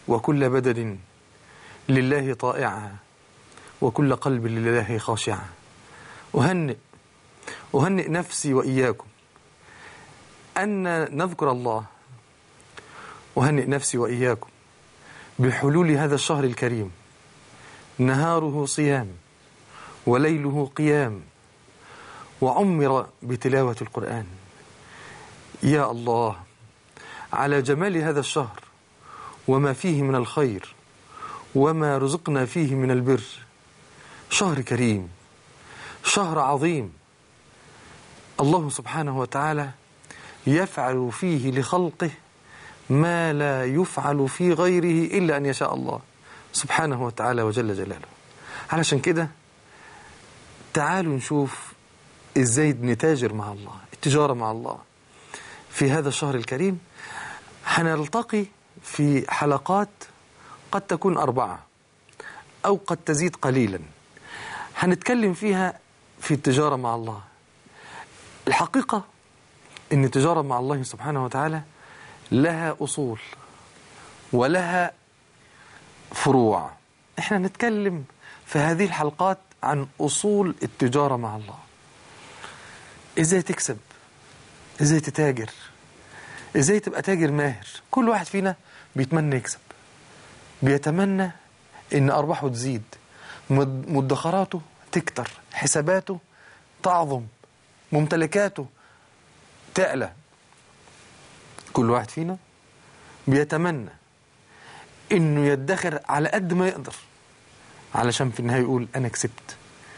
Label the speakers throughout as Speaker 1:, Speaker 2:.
Speaker 1: وكل بدن لله طائعا وكل قلب لله خاشعا أهنئ أهنئ نفسي وإياكم أن نذكر الله أهنئ نفسي وإياكم بحلول هذا الشهر الكريم نهاره صيام وليله قيام وعمر بتلاوة القرآن يا الله على جمال هذا الشهر وما فيه من الخير وما رزقنا فيه من البر شهر كريم شهر عظيم الله سبحانه وتعالى يفعل فيه لخلقه ما لا يفعل في غيره إلا أن يشاء الله سبحانه وتعالى وجل جلاله علشان كده تعالوا نشوف ازاي نتاجر مع الله التجارة مع الله في هذا الشهر الكريم هنلتقي في حلقات قد تكون أربعة أو قد تزيد قليلا هنتكلم فيها في التجارة مع الله الحقيقة أن التجارة مع الله سبحانه وتعالى لها أصول ولها فروع احنا نتكلم في هذه الحلقات عن أصول التجارة مع الله ازاي تكسب ازاي تتاجر ازاي تبقى تاجر ماهر كل واحد فينا بيتمنى يكسب بيتمنى ان ارباحه تزيد مد- مدخراته تكتر حساباته تعظم ممتلكاته تعلى كل واحد فينا بيتمنى انه يدخر على قد ما يقدر علشان في النهايه يقول انا كسبت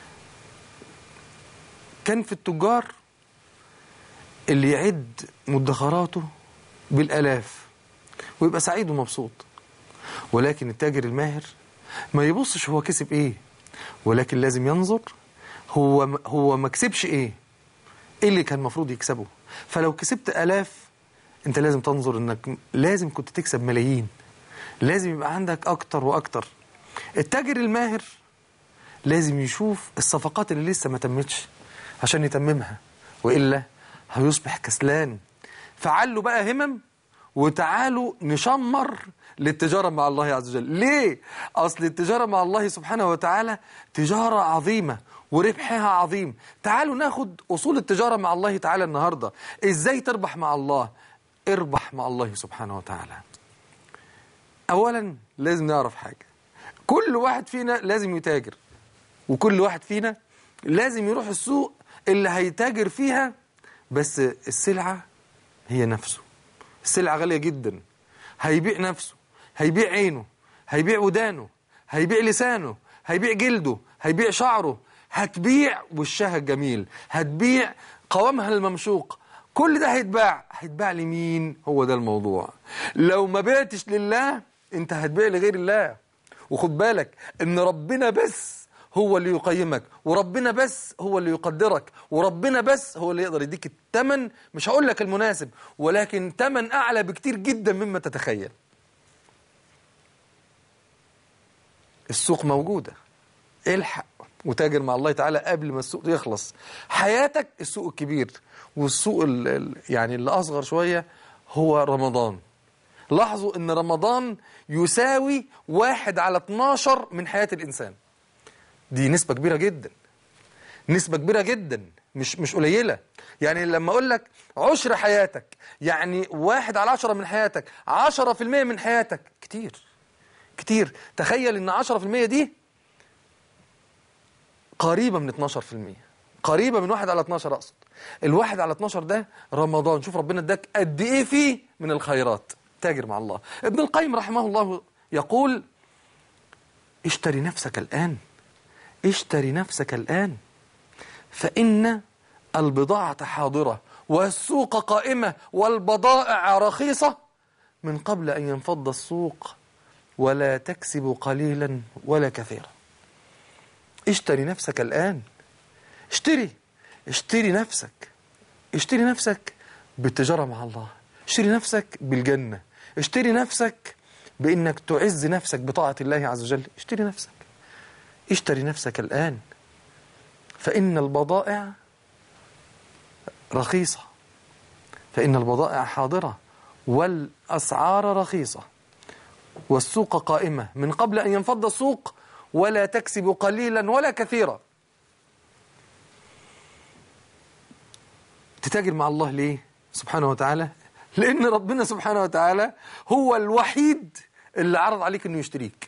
Speaker 1: كان في التجار اللي يعد مدخراته بالالاف ويبقى سعيد ومبسوط ولكن التاجر الماهر ما يبصش هو كسب ايه ولكن لازم ينظر هو هو ما كسبش ايه ايه اللي كان المفروض يكسبه فلو كسبت الاف انت لازم تنظر انك لازم كنت تكسب ملايين لازم يبقى عندك اكتر واكتر التاجر الماهر لازم يشوف الصفقات اللي لسه ما تمتش عشان يتممها والا هيصبح كسلان فعلوا بقى همم وتعالوا نشمر للتجارة مع الله عز وجل ليه؟ أصل التجارة مع الله سبحانه وتعالى تجارة عظيمة وربحها عظيم تعالوا ناخد أصول التجارة مع الله تعالى النهاردة إزاي تربح مع الله اربح مع الله سبحانه وتعالى أولا لازم نعرف حاجة كل واحد فينا لازم يتاجر وكل واحد فينا لازم يروح السوق اللي هيتاجر فيها بس السلعة هي نفسه السلعة غالية جدا هيبيع نفسه هيبيع عينه هيبيع ودانه هيبيع لسانه هيبيع جلده هيبيع شعره هتبيع وشها الجميل هتبيع قوامها الممشوق كل ده هيتباع هيتباع لمين هو ده الموضوع لو ما بعتش لله انت هتبيع لغير الله وخد بالك ان ربنا بس هو اللي يقيمك وربنا بس هو اللي يقدرك وربنا بس هو اللي يقدر يديك الثمن مش هقول لك المناسب ولكن ثمن اعلى بكتير جدا مما تتخيل السوق موجودة الحق وتاجر مع الله تعالى قبل ما السوق يخلص حياتك السوق الكبير والسوق ال ال يعني اللي أصغر شوية هو رمضان لاحظوا ان رمضان يساوي واحد على 12 من حياة الإنسان دي نسبة كبيرة جدا نسبة كبيرة جدا مش مش قليلة يعني لما أقول لك عشر حياتك يعني واحد على عشرة من حياتك عشرة في المية من حياتك كتير كتير تخيل ان عشرة في المية دي قريبة من 12 في المية قريبة من واحد على 12 أقصد الواحد على 12 ده رمضان شوف ربنا اداك قد إيه فيه من الخيرات تاجر مع الله ابن القيم رحمه الله يقول اشتري نفسك الآن اشتري نفسك الآن فإن البضاعة حاضرة والسوق قائمة والبضائع رخيصة من قبل أن ينفض السوق ولا تكسب قليلا ولا كثيرا اشتري نفسك الآن اشتري اشتري نفسك اشتري نفسك بالتجارة مع الله اشتري نفسك بالجنة اشتري نفسك بأنك تعز نفسك بطاعة الله عز وجل اشتري نفسك اشتري نفسك الآن فإن البضائع رخيصة فإن البضائع حاضرة والأسعار رخيصة والسوق قائمة من قبل أن ينفض السوق ولا تكسب قليلا ولا كثيرا تتاجر مع الله ليه سبحانه وتعالى لأن ربنا سبحانه وتعالى هو الوحيد اللي عرض عليك أنه يشتريك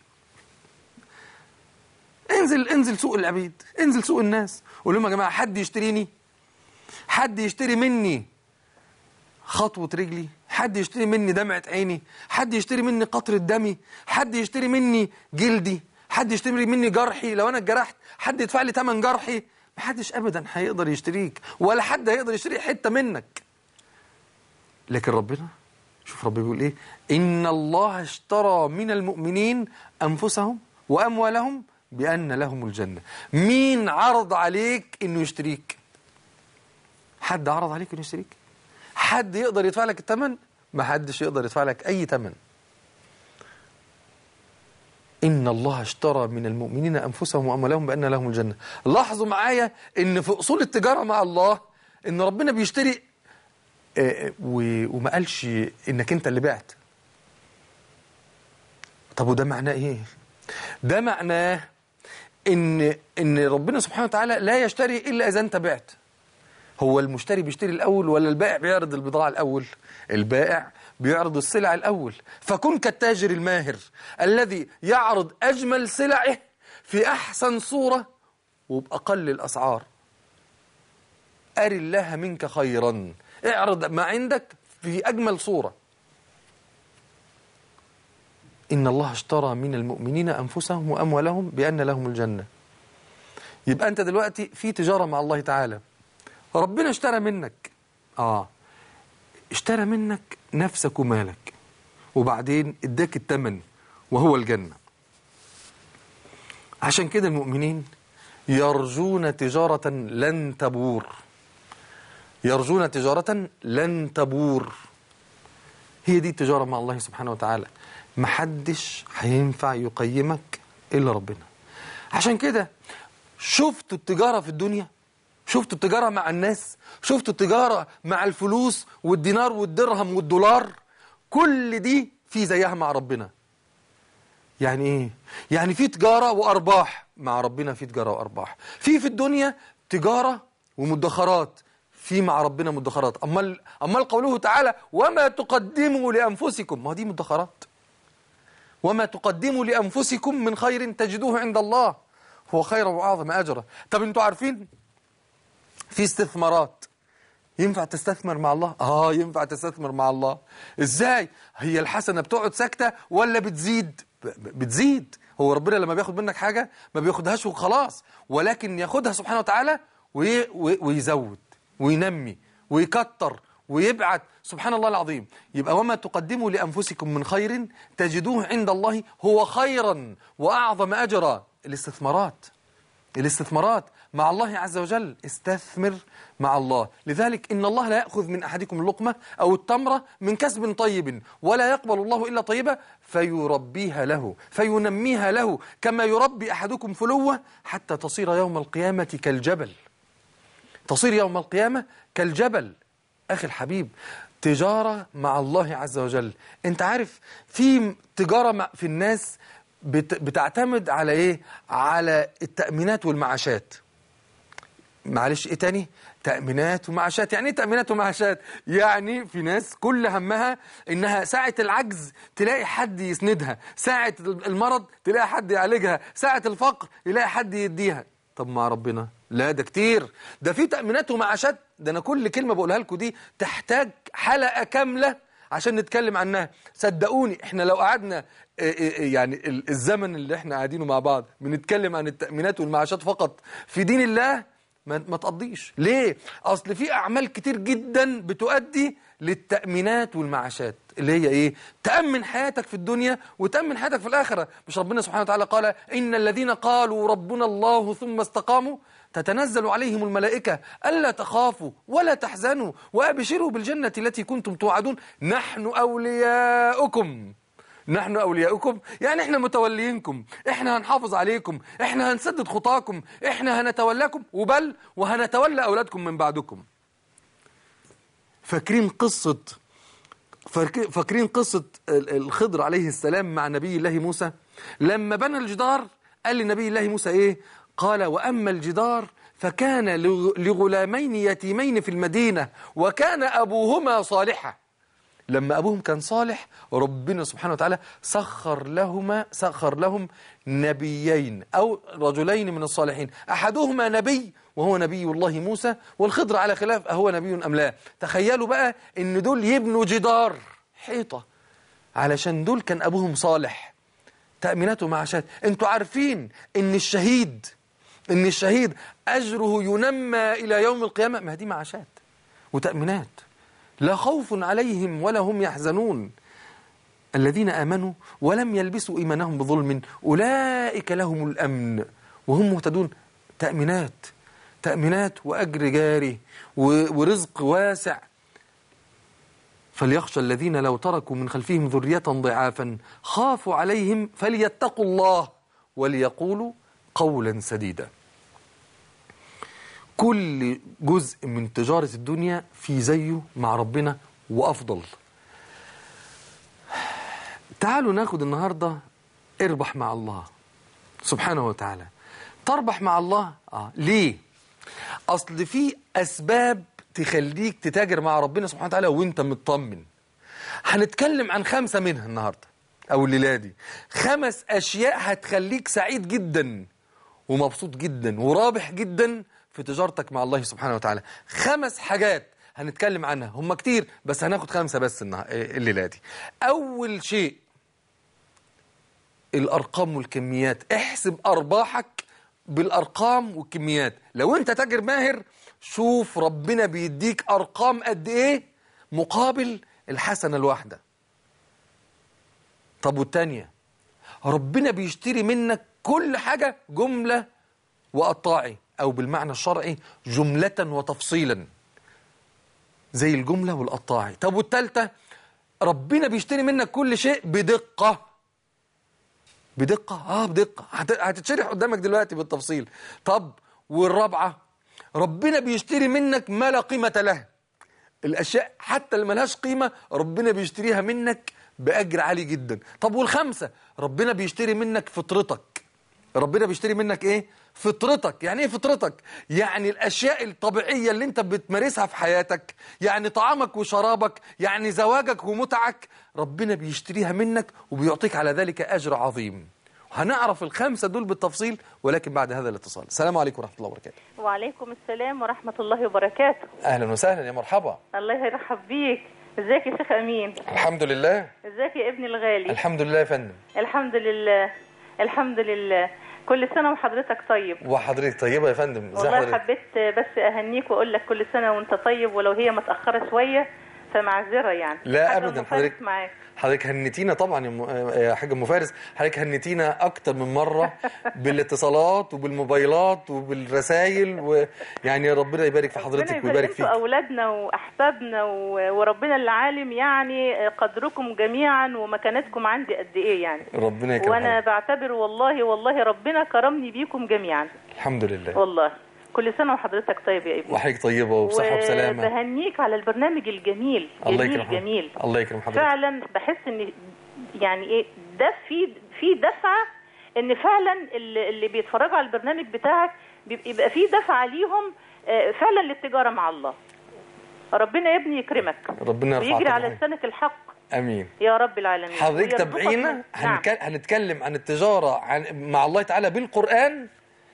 Speaker 1: انزل انزل سوق العبيد انزل سوق الناس قول لهم يا جماعة حد يشتريني حد يشتري مني خطوة رجلي حد يشتري مني دمعة عيني حد يشتري مني قطرة دمي حد يشتري مني جلدي حد يشتري مني جرحي لو أنا اتجرحت حد يدفع لي ثمن جرحي محدش أبدا هيقدر يشتريك ولا حد هيقدر يشتري حتة منك لكن ربنا شوف ربنا بيقول إيه إن الله اشترى من المؤمنين أنفسهم وأموالهم بأن لهم الجنة مين عرض عليك إنه يشتريك حد عرض عليك إنه يشتريك حد يقدر يدفع لك الثمن ما حدش يقدر يدفع لك أي ثمن إن الله اشترى من المؤمنين أنفسهم وأموالهم بأن لهم الجنة لاحظوا معايا إن في أصول التجارة مع الله إن ربنا بيشتري آه، و- وما قالش إنك أنت اللي بعت طب وده معناه إيه؟ ده معناه إن إن ربنا سبحانه وتعالى لا يشتري إلا إذا أنت بعت هو المشتري بيشتري الأول ولا البائع بيعرض البضاعة الأول البائع بيعرض السلع الأول فكن كالتاجر الماهر الذي يعرض أجمل سلعه في أحسن صورة وبأقل الأسعار أر الله منك خيرا اعرض ما عندك في أجمل صورة إن الله اشترى من المؤمنين أنفسهم وأموالهم بأن لهم الجنة يبقى أنت دلوقتي في تجارة مع الله تعالى ربنا اشترى منك آه اشترى منك نفسك ومالك وبعدين اداك التمن وهو الجنة عشان كده المؤمنين يرجون تجارة لن تبور يرجون تجارة لن تبور هي دي التجارة مع الله سبحانه وتعالى محدش هينفع يقيمك إلا ربنا عشان كده شفتوا التجارة في الدنيا شفتوا التجارة مع الناس شفتوا التجارة مع الفلوس والدينار والدرهم والدولار كل دي في زيها مع ربنا يعني ايه يعني في تجارة وأرباح مع ربنا في تجارة وأرباح في في الدنيا تجارة ومدخرات في مع ربنا مدخرات أمال, أمال قوله تعالى وما تقدموا لأنفسكم ما دي مدخرات وما تقدموا لأنفسكم من خير تجدوه عند الله هو خير وأعظم أجرا طب انتوا عارفين في استثمارات ينفع تستثمر مع الله اه ينفع تستثمر مع الله ازاي هي الحسنه بتقعد ساكته ولا بتزيد ب- ب- بتزيد هو ربنا لما بياخد منك حاجه ما بياخدهاش وخلاص ولكن ياخدها سبحانه وتعالى وي- وي- ويزود وينمي ويكتر ويبعت سبحان الله العظيم يبقى وما تقدموا لأنفسكم من خير تجدوه عند الله هو خيرا وأعظم أجرا الاستثمارات الاستثمارات مع الله عز وجل استثمر مع الله لذلك إن الله لا يأخذ من أحدكم اللقمة أو التمرة من كسب طيب ولا يقبل الله إلا طيبة فيربيها له فينميها له كما يربي أحدكم فلوة حتى تصير يوم القيامة كالجبل تصير يوم القيامة كالجبل أخي الحبيب تجارة مع الله عز وجل أنت عارف في تجارة مع- في الناس بت- بتعتمد على إيه على التأمينات والمعاشات معلش ايه تاني تأمينات ومعاشات يعني ايه تأمينات ومعاشات يعني في ناس كل همها انها ساعة العجز تلاقي حد يسندها ساعة المرض تلاقي حد يعالجها ساعة الفقر يلاقي حد يديها طب مع ربنا لا ده كتير ده في تأمينات ومعاشات ده انا كل كلمة بقولها لكم دي تحتاج حلقة كاملة عشان نتكلم عنها صدقوني احنا لو قعدنا اه، اه، يعني ال- الزمن اللي احنا قاعدينه مع بعض بنتكلم عن التأمينات والمعاشات فقط في دين الله ما, ما تقضيش ليه اصل في اعمال كتير جدا بتؤدي للتأمينات والمعاشات اللي هي ايه تأمن حياتك في الدنيا وتأمن حياتك في الآخرة مش ربنا سبحانه وتعالى قال إن الذين قالوا ربنا الله ثم استقاموا تتنزل عليهم الملائكة ألا تخافوا ولا تحزنوا وأبشروا بالجنة التي كنتم توعدون نحن أولياؤكم نحن أولياؤكم يعني إحنا متوليينكم إحنا هنحافظ عليكم إحنا هنسدد خطاكم إحنا هنتولاكم وبل وهنتولى أولادكم من بعدكم فاكرين قصة فاك- فاكرين قصة ال- الخضر عليه السلام مع نبي الله موسى لما بنى الجدار قال لنبي الله موسى ايه قال وأما الجدار فكان لغ- لغلامين يتيمين في المدينة وكان أبوهما صالحا لما أبوهم كان صالح ربنا سبحانه وتعالى سخر لهما سخر لهم نبيين أو رجلين من الصالحين أحدهما نبي وهو نبي الله موسى والخضر على خلاف أهو نبي أم لا تخيلوا بقى إن دول يبنوا جدار حيطة علشان دول كان أبوهم صالح تأميناته مع شهادة انتوا عارفين إن الشهيد إن الشهيد أجره ينمى إلى يوم القيامة ما دي معاشات وتأمينات لا خوف عليهم ولا هم يحزنون الذين آمنوا ولم يلبسوا إيمانهم بظلم أولئك لهم الأمن وهم مهتدون تأمينات تأمينات وأجر جاري و- ورزق واسع فليخشى الذين لو تركوا من خلفهم ذرية ضعافا خافوا عليهم فليتقوا الله وليقولوا قولا سديدا كل جزء من تجارة الدنيا في زيه مع ربنا وأفضل تعالوا ناخد النهاردة اربح مع الله سبحانه وتعالى تربح مع الله آه. ليه أصل في أسباب تخليك تتاجر مع ربنا سبحانه وتعالى وانت مطمن هنتكلم عن خمسة منها النهاردة أو الليلة دي خمس أشياء هتخليك سعيد جدا ومبسوط جدا ورابح جدا في تجارتك مع الله سبحانه وتعالى خمس حاجات هنتكلم عنها هم كتير بس هناخد خمسة بس النها- الليلة دي أول شيء الأرقام والكميات احسب أرباحك بالأرقام والكميات لو أنت تاجر ماهر شوف ربنا بيديك أرقام قد إيه مقابل الحسنة الواحدة طب والتانية ربنا بيشتري منك كل حاجة جملة وقطاعي أو بالمعنى الشرعي جملة وتفصيلا زي الجملة والقطاعي طب والتالتة ربنا بيشتري منك كل شيء بدقة بدقة اه بدقة هت- هتتشرح قدامك دلوقتي بالتفصيل طب والرابعة ربنا بيشتري منك ما لا قيمة له الأشياء حتى اللي ملهاش قيمة ربنا بيشتريها منك بأجر عالي جدا طب والخمسة ربنا بيشتري منك فطرتك ربنا بيشتري منك ايه فطرتك يعني ايه فطرتك يعني الاشياء الطبيعيه اللي انت بتمارسها في حياتك يعني طعامك وشرابك يعني زواجك ومتعك ربنا بيشتريها منك وبيعطيك على ذلك اجر عظيم هنعرف الخمسه دول بالتفصيل ولكن بعد هذا الاتصال السلام عليكم ورحمه الله وبركاته
Speaker 2: وعليكم السلام ورحمة الله وبركاته
Speaker 1: اهلا وسهلا يا مرحبا
Speaker 2: الله يرحب بيك ازيك يا شيخ امين
Speaker 1: الحمد لله
Speaker 2: ازيك يا ابني الغالي
Speaker 1: الحمد لله يا فندم
Speaker 2: الحمد لله الحمد لله كل سنة وحضرتك طيب
Speaker 1: وحضرتك طيبه يا فندم ازي
Speaker 2: والله
Speaker 1: حضرتك
Speaker 2: حبيت بس اهنيك واقول لك كل سنة وانت طيب ولو هي متأخرة شوية فمعذرة يعني
Speaker 1: لا
Speaker 2: حاجة
Speaker 1: أبداً،
Speaker 2: مفارق
Speaker 1: حضرتك-
Speaker 2: معاك
Speaker 1: حضرتك هنتينا طبعا يا م- يا حاج ام فارس حضرتك هنتينا اكتر من مره بالاتصالات وبالموبايلات وبالرسائل ويعني ربنا يبارك في حضرتك
Speaker 2: ربنا
Speaker 1: ويبارك
Speaker 2: انتوا
Speaker 1: فيك
Speaker 2: اولادنا واحبابنا و- وربنا العالم يعني قدركم جميعا ومكانتكم عندي قد ايه يعني
Speaker 1: ربنا يكرم
Speaker 2: وانا
Speaker 1: حضرتك.
Speaker 2: بعتبر والله والله ربنا كرمني بيكم جميعا
Speaker 1: الحمد لله
Speaker 2: والله كل سنه وحضرتك طيب يا ابني
Speaker 1: وحضرتك طيبه وبصحه وسلامه
Speaker 2: وبهنيك على البرنامج الجميل
Speaker 1: الله
Speaker 2: جميل
Speaker 1: يكرم حضرتك.
Speaker 2: جميل
Speaker 1: الله يكرم حضرتك
Speaker 2: فعلا بحس ان يعني ايه ده في في دفعه ان فعلا اللي, اللي بيتفرجوا على البرنامج بتاعك بيبقى يبقى في دفعه ليهم آه، فعلا للتجاره مع الله ربنا يا ابني يكرمك
Speaker 1: ربنا يرفع
Speaker 2: ويجري على
Speaker 1: قدرك.
Speaker 2: لسانك الحق
Speaker 1: امين
Speaker 2: يا رب العالمين
Speaker 1: حضرتك
Speaker 2: ويرزقك
Speaker 1: تابعينا
Speaker 2: من- نعم.
Speaker 1: هنك- هنتكلم عن التجاره عن مع الله تعالى بالقران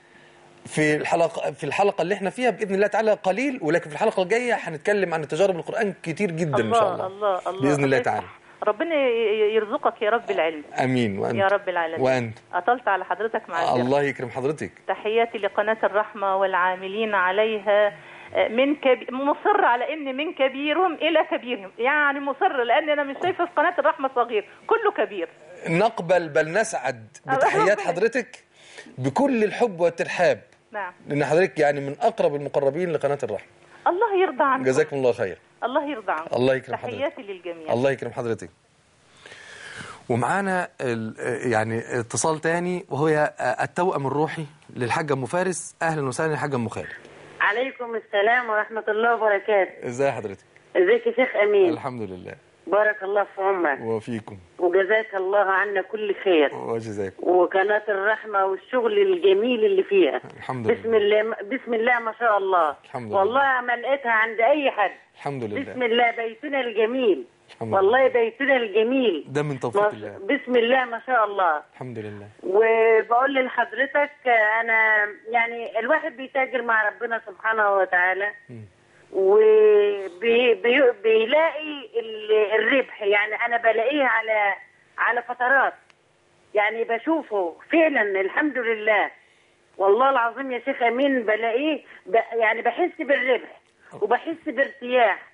Speaker 1: في الحلقه في الحلقه اللي احنا فيها باذن الله تعالى قليل ولكن في الحلقه الجايه هنتكلم عن التجاره بالقران كتير جدا ان شاء الله
Speaker 2: الله الله
Speaker 1: باذن الله
Speaker 2: يفتح.
Speaker 1: تعالى
Speaker 2: ربنا ي- يرزقك يا رب العلم
Speaker 1: امين وانت
Speaker 2: يا رب العالمين
Speaker 1: وانت
Speaker 2: أطلت على حضرتك مع
Speaker 1: الله يكرم حضرتك
Speaker 2: تحياتي لقناة الرحمة والعاملين عليها آه، من كبير مصر على ان من كبيرهم الى كبيرهم يعني مصر لان انا مش شايفه في قناه الرحمه صغير كله كبير
Speaker 1: نقبل بل نسعد بتحيات حضرتك بكل الحب والترحاب
Speaker 2: نعم
Speaker 1: لان حضرتك يعني من اقرب المقربين لقناه الرحمه
Speaker 2: الله يرضى عنك
Speaker 1: جزاكم الله خير
Speaker 2: الله يرضى عنك
Speaker 1: الله يكرم حضرتك
Speaker 2: تحياتي للجميع
Speaker 1: الله يكرم حضرتك ومعانا ال- يعني اتصال تاني وهو التوأم الروحي للحاجة أم فارس أهلا وسهلا يا حاجة أم خالد
Speaker 3: عليكم السلام ورحمة الله وبركاته
Speaker 1: ازاي حضرتك
Speaker 3: ازيك يا شيخ أمين
Speaker 1: الحمد لله
Speaker 3: بارك الله في عمرك
Speaker 1: وفيكم
Speaker 3: وجزاك الله عنا كل خير
Speaker 1: وجزاكم
Speaker 3: وقناة الرحمة والشغل الجميل اللي فيها
Speaker 1: الحمد
Speaker 3: بسم
Speaker 1: لله
Speaker 3: الله بسم الله ما شاء الله
Speaker 1: الحمد لله.
Speaker 3: والله ما لقيتها عند أي حد
Speaker 1: الحمد
Speaker 3: بسم
Speaker 1: لله
Speaker 3: الله بيتنا الجميل
Speaker 1: الحمد
Speaker 3: والله بيتنا الجميل
Speaker 1: ده من توفيق
Speaker 3: ما-
Speaker 1: الله
Speaker 3: بسم الله ما شاء الله
Speaker 1: الحمد لله
Speaker 3: وبقول لحضرتك انا يعني الواحد بيتاجر مع ربنا سبحانه وتعالى
Speaker 1: مم.
Speaker 3: وبيلاقي الربح يعني انا بلاقيه على على فترات يعني بشوفه فعلا الحمد لله والله العظيم يا شيخ امين بلاقيه ب يعني بحس بالربح وبحس بارتياح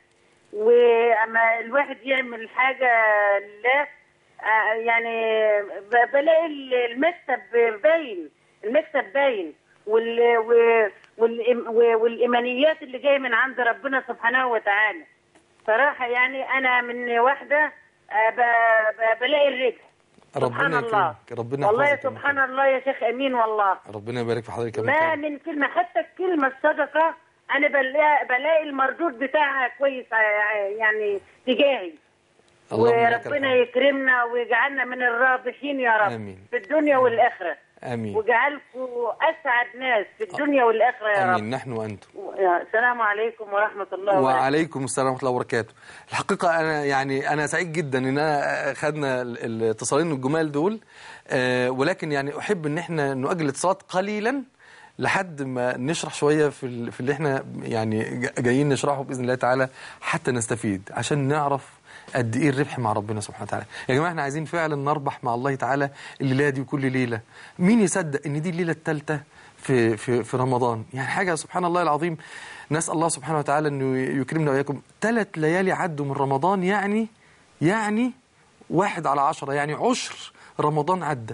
Speaker 3: واما الواحد يعمل حاجه لله آه، يعني ب- بلاقي ال- المكسب باين المكسب باين وال و- والإم- و- والايمانيات اللي جايه من عند ربنا سبحانه وتعالى صراحه يعني انا من واحده آه، ب- ب- بلاقي الربح سبحان
Speaker 1: ربنا
Speaker 3: الله
Speaker 1: يكرمك ربنا
Speaker 3: والله
Speaker 1: يحفظك يا
Speaker 3: سبحان
Speaker 1: مكان.
Speaker 3: الله يا شيخ امين والله
Speaker 1: ربنا يبارك في حضرتك يا
Speaker 3: ما
Speaker 1: مكان.
Speaker 3: من كلمة حتى الكلمة الصدقة أنا بلاقي, بلاقي المردود بتاعها كويس آه، يعني تجاهي
Speaker 1: اللهم لك
Speaker 3: وربنا
Speaker 1: الحمد.
Speaker 3: يكرمنا ويجعلنا من الرابحين يا رب
Speaker 1: آمين.
Speaker 3: في الدنيا والآخرة
Speaker 1: امين
Speaker 3: وجعلكم أسعد ناس في الدنيا والآخرة يا
Speaker 1: امين
Speaker 3: رب
Speaker 1: نحن وانتم
Speaker 3: يا- السلام عليكم ورحمة الله وبركاته
Speaker 1: وعليكم السلام ورحمه الله وبركاته الحقيقه انا يعني انا سعيد جدا ان انا خدنا ال- الاتصالين الجمال دول آه، ولكن يعني احب ان احنا نؤجل الاتصالات قليلا لحد ما نشرح شويه في ال- في اللي احنا يعني جا- جايين نشرحه باذن الله تعالى حتى نستفيد عشان نعرف قد ايه الربح مع ربنا سبحانه وتعالى يا جماعه احنا عايزين فعلا نربح مع الله تعالى الليله دي وكل ليله مين يصدق ان دي الليله الثالثه في في في رمضان يعني حاجه سبحان الله العظيم نسال الله سبحانه وتعالى انه يكرمنا واياكم ثلاث ليالي عدوا من رمضان يعني يعني واحد على عشرة يعني عشر رمضان عدى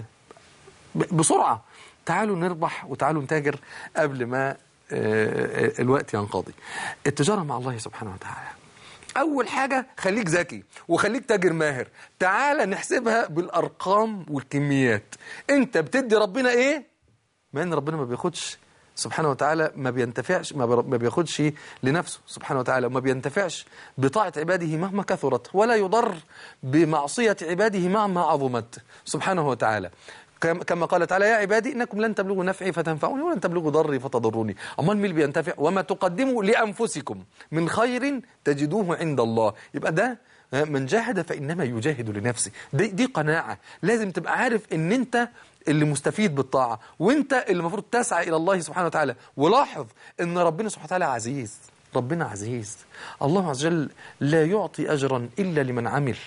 Speaker 1: ب- بسرعة تعالوا نربح وتعالوا نتاجر قبل ما آه، آه، الوقت ينقضي التجارة مع الله سبحانه وتعالى أول حاجة خليك ذكي وخليك تاجر ماهر تعال نحسبها بالأرقام والكميات أنت بتدي ربنا إيه ما ان ربنا ما بياخدش سبحانه وتعالى ما بينتفعش ما بر- ما بياخدش لنفسه سبحانه وتعالى وما بينتفعش بطاعة عباده مهما كثرت ولا يضر بمعصية عباده مهما عظمت سبحانه وتعالى كم- كما قال تعالى يا عبادي انكم لن تبلغوا نفعي فتنفعوني ولن تبلغوا ضري فتضروني امال مين اللي بينتفع وما تقدموا لانفسكم من خير تجدوه عند الله يبقى ده من جاهد فانما يجاهد لنفسه دي, دي قناعه لازم تبقى عارف ان انت اللي مستفيد بالطاعه وانت اللي المفروض تسعى الى الله سبحانه وتعالى ولاحظ ان ربنا سبحانه وتعالى عزيز ربنا عزيز الله عز وجل لا يعطي اجرا الا لمن عمل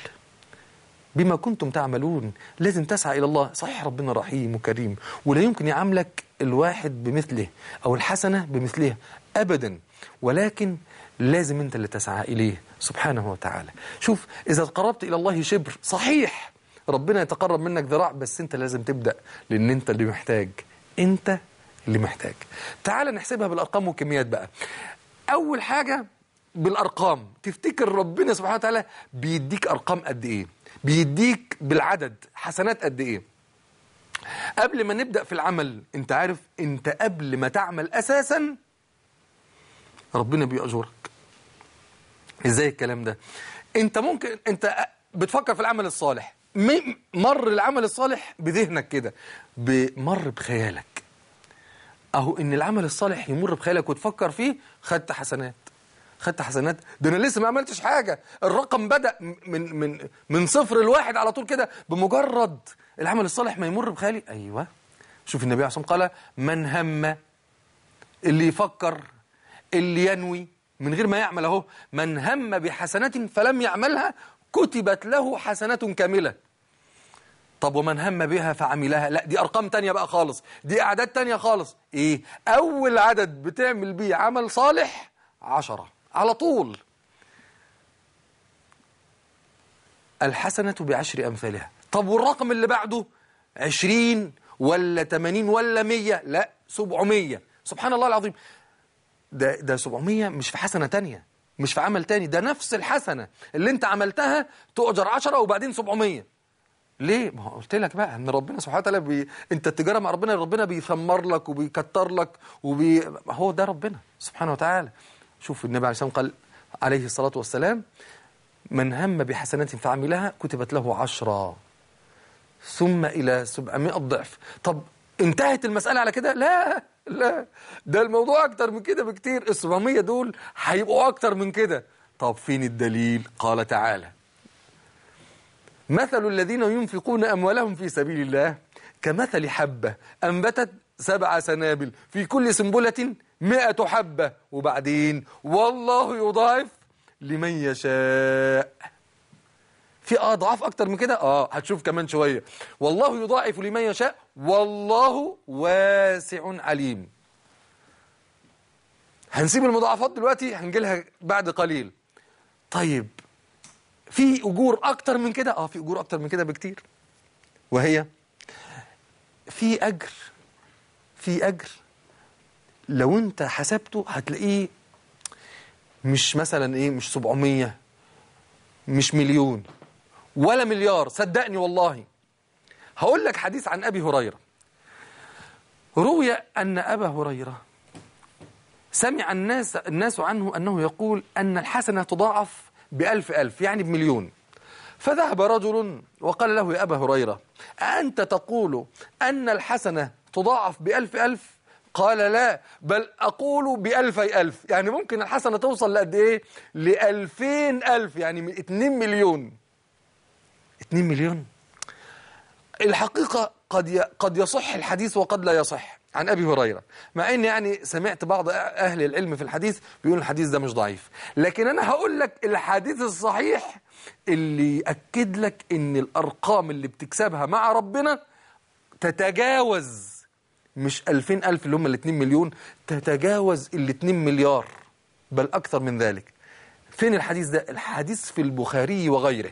Speaker 1: بما كنتم تعملون لازم تسعى إلى الله صحيح ربنا رحيم وكريم ولا يمكن يعاملك الواحد بمثله أو الحسنة بمثلها أبدا ولكن لازم أنت اللي تسعى إليه سبحانه وتعالى شوف إذا قربت إلى الله شبر صحيح ربنا يتقرب منك ذراع بس أنت لازم تبدأ لأن أنت اللي محتاج أنت اللي محتاج تعال نحسبها بالأرقام والكميات بقى أول حاجة بالارقام تفتكر ربنا سبحانه وتعالى بيديك ارقام قد ايه بيديك بالعدد حسنات قد ايه قبل ما نبدا في العمل انت عارف انت قبل ما تعمل اساسا ربنا بيأجرك ازاي الكلام ده انت ممكن انت بتفكر في العمل الصالح م- مر العمل الصالح بذهنك كده بمر بخيالك اهو ان العمل الصالح يمر بخيالك وتفكر فيه خدت حسنات خدت حسنات ده انا لسه ما عملتش حاجه الرقم بدا من من من صفر لواحد على طول كده بمجرد العمل الصالح ما يمر بخيالي ايوه شوف النبي عليه الصلاه والسلام قال من هم اللي يفكر اللي ينوي من غير ما يعمل اهو من هم بحسنه فلم يعملها كتبت له حسنه كامله طب ومن هم بها فعملها لا دي ارقام تانية بقى خالص دي اعداد تانية خالص ايه اول عدد بتعمل بيه عمل صالح عشرة على طول الحسنة بعشر أمثالها طب والرقم اللي بعده عشرين ولا تمانين ولا مية لا سبعمية سبحان الله العظيم ده, ده سبعمية مش في حسنة تانية مش في عمل تاني ده نفس الحسنة اللي انت عملتها تؤجر عشرة وبعدين سبعمية ليه؟ ما هو قلت لك بقى ان ربنا سبحانه وتعالى بي... انت التجاره مع ربنا ربنا بيثمر لك وبيكتر لك وبي... هو ده ربنا سبحانه وتعالى شوف النبي عليه الصلاه والسلام قال عليه الصلاه والسلام من هم بحسنة فعملها كتبت له عشرة ثم إلى سبعمائة ضعف طب انتهت المسألة على كده لا لا ده الموضوع أكتر من كده بكتير السبعمية دول هيبقوا أكتر من كده طب فين الدليل قال تعالى مثل الذين ينفقون أموالهم في سبيل الله كمثل حبة أنبتت سبع سنابل في كل سنبلة مئة حبة وبعدين والله يضاعف لمن يشاء في أضعاف أكتر من كده آه هتشوف كمان شوية والله يضاعف لمن يشاء والله واسع عليم هنسيب المضاعفات دلوقتي هنجيلها بعد قليل طيب في أجور أكتر من كده آه في أجور أكتر من كده بكتير وهي في أجر في أجر لو أنت حسبته هتلاقيه مش مثلا إيه مش 700 مش مليون ولا مليار صدقني والله هقول لك حديث عن أبي هريرة روي أن أبا هريرة سمع الناس الناس عنه أنه يقول أن الحسنة تضاعف بألف ألف يعني بمليون فذهب رجل وقال له يا أبا هريرة أنت تقول أن الحسنة تضاعف بألف ألف قال لا بل أقول بألفي ألف يعني ممكن الحسنة توصل لقد إيه لألفين ألف يعني من اتنين مليون اتنين مليون الحقيقة قد قد يصح الحديث وقد لا يصح عن أبي هريرة مع أن يعني سمعت بعض أهل العلم في الحديث بيقول الحديث ده مش ضعيف لكن أنا هقول لك الحديث الصحيح اللي يأكد لك أن الأرقام اللي بتكسبها مع ربنا تتجاوز مش ألفين ألف اللي هم الاتنين مليون تتجاوز الاتنين مليار بل أكثر من ذلك فين الحديث ده الحديث في البخاري وغيره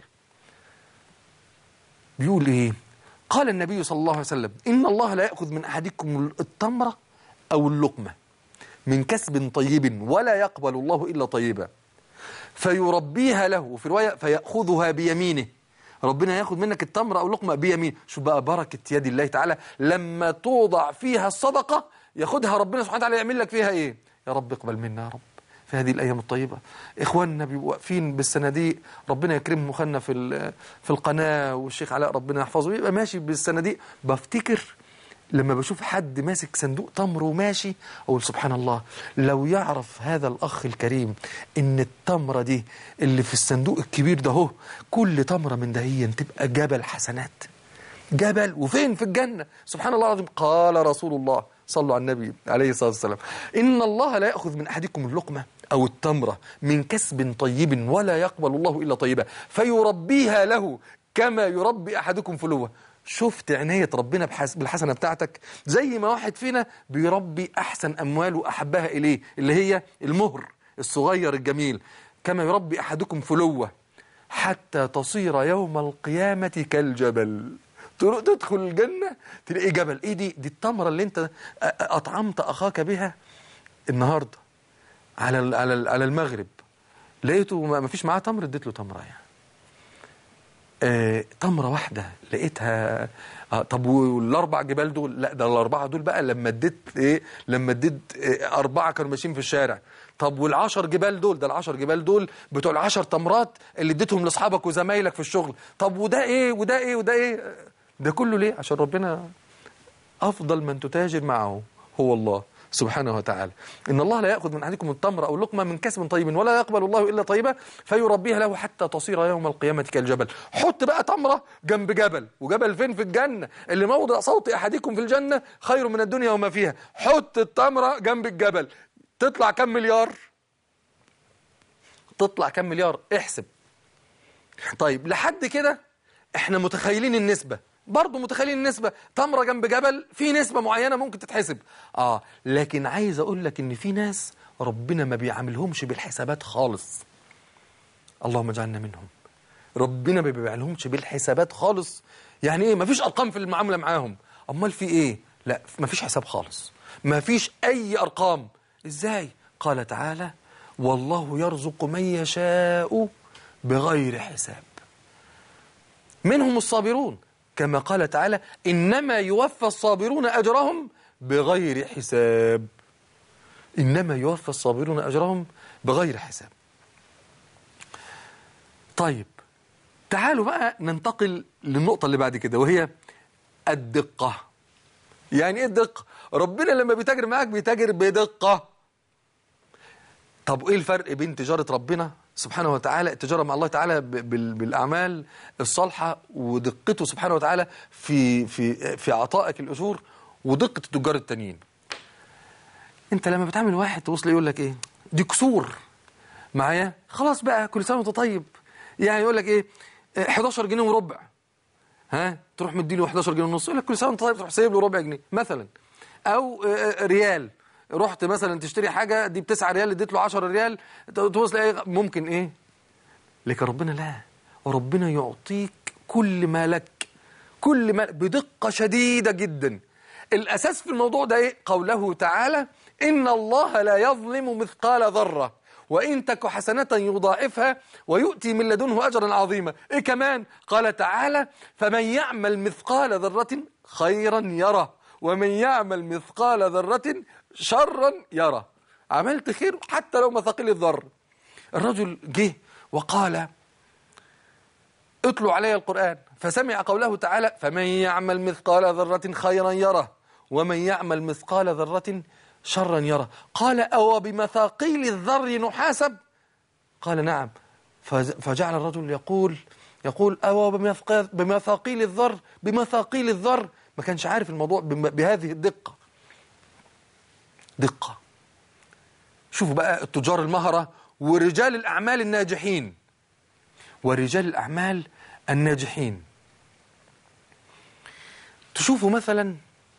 Speaker 1: بيقول إيه قال النبي صلى الله عليه وسلم إن الله لا يأخذ من أحدكم التمرة أو اللقمة من كسب طيب ولا يقبل الله إلا طيبا فيربيها له وفي رواية فيأخذها بيمينه ربنا ياخد منك التمرة أو اللقمة بيمين شوف بقى بركة يد الله تعالى لما توضع فيها الصدقة ياخدها ربنا سبحانه وتعالى يعمل لك فيها إيه يا رب اقبل منا يا رب في هذه الأيام الطيبة إخواننا بيبقوا واقفين بالصناديق ربنا يكرمهم خلنا في في القناة والشيخ علاء ربنا يحفظه يبقى ماشي بالصناديق بفتكر لما بشوف حد ماسك صندوق تمر وماشي أقول سبحان الله لو يعرف هذا الأخ الكريم إن التمرة دي اللي في الصندوق الكبير ده هو كل تمرة من دهيا تبقى جبل حسنات جبل وفين في الجنة سبحان الله العظيم قال رسول الله صلوا على النبي عليه الصلاة والسلام إن الله لا يأخذ من أحدكم اللقمة أو التمرة من كسب طيب ولا يقبل الله إلا طيبا فيربيها له كما يربي أحدكم فلوة شفت عناية ربنا بالحسنة بتاعتك زي ما واحد فينا بيربي أحسن أمواله أحبها إليه اللي هي المهر الصغير الجميل كما يربي أحدكم فلوة حتى تصير يوم القيامة كالجبل تدخل الجنة تلاقي جبل ايه دي دي التمرة اللي انت أطعمت أخاك بها النهاردة على على على المغرب لقيته ما فيش معاه تمر اديت له تمرة يعني آه، تمرة واحدة لقيتها آه طب والاربع جبال دول لا ده الاربعه دول بقى لما اديت ايه لما اديت إيه اربعه كانوا ماشيين في الشارع طب والعشر جبال دول ده العشر جبال دول بتوع العشر تمرات اللي اديتهم لاصحابك وزمايلك في الشغل طب وده ايه وده ايه وده ايه ده كله ليه عشان ربنا افضل من تتاجر معه هو الله سبحانه وتعالى إن الله لا يأخذ من أحدكم التمر أو اللقمة من كسب طيب ولا يقبل الله إلا طيبة فيربيها له حتى تصير يوم القيامة كالجبل حط بقى تمرة جنب جبل وجبل فين في الجنة اللي موضع صوت أحدكم في الجنة خير من الدنيا وما فيها حط التمرة جنب الجبل تطلع كم مليار تطلع كم مليار احسب طيب لحد كده احنا متخيلين النسبة برضه متخيلين النسبة تمرة جنب جبل في نسبة معينة ممكن تتحسب آه لكن عايز أقول لك إن في ناس ربنا ما بيعاملهمش بالحسابات خالص اللهم اجعلنا منهم ربنا ما بيعاملهمش بالحسابات خالص يعني إيه ما فيش أرقام في المعاملة معاهم أمال في إيه لا ما فيش حساب خالص ما فيش أي أرقام إزاي قال تعالى والله يرزق من يشاء بغير حساب منهم الصابرون كما قال تعالى إنما يوفى الصابرون أجرهم بغير حساب إنما يوفى الصابرون أجرهم بغير حساب طيب تعالوا بقى ننتقل للنقطة اللي بعد كده وهي الدقة يعني ايه الدقة ربنا لما بيتاجر معاك بيتاجر بدقة طب ايه الفرق بين تجارة ربنا سبحانه وتعالى التجارة مع الله تعالى ب- بال- بالأعمال الصالحة ودقته سبحانه وتعالى في في في عطائك الأجور ودقة التجار التانيين انت لما بتعمل واحد توصل يقول لك ايه دي كسور معايا خلاص بقى كل سنه وانت طيب يعني يقول لك ايه آه، 11 جنيه وربع ها تروح مديله 11 جنيه ونص يقول لك كل سنه وانت طيب تروح سايب له ربع جنيه مثلا او آه، آه، ريال رحت مثلا تشتري حاجه دي ب 9 ريال اديت له 10 ريال توصل ايه ممكن ايه لكن ربنا لا وربنا يعطيك كل ما لك كل ما بدقة شديدة جدا الأساس في الموضوع ده إيه؟ قوله تعالى إن الله لا يظلم مثقال ذرة وإن تك حسنة يضاعفها ويؤتي من لدنه أجرا عظيما إيه كمان قال تعالى فمن يعمل مثقال ذرة خيرا يره ومن يعمل مثقال ذرة شرا يره عملت خير حتى لو مثقيل الذر الرجل جه وقال اتلوا علي القرآن فسمع قوله تعالى فمن يعمل مثقال ذرة خيرا يره ومن يعمل مثقال ذرة شرا يره قال أو بمثاقيل الذر نحاسب قال نعم فز- فجعل الرجل يقول يقول أو بمثق- بمثاقيل الذر بمثاقيل الذر ما كانش عارف الموضوع بم- بهذه الدقة دقة شوفوا بقى التجار المهرة ورجال الأعمال الناجحين ورجال الأعمال الناجحين تشوفوا مثلا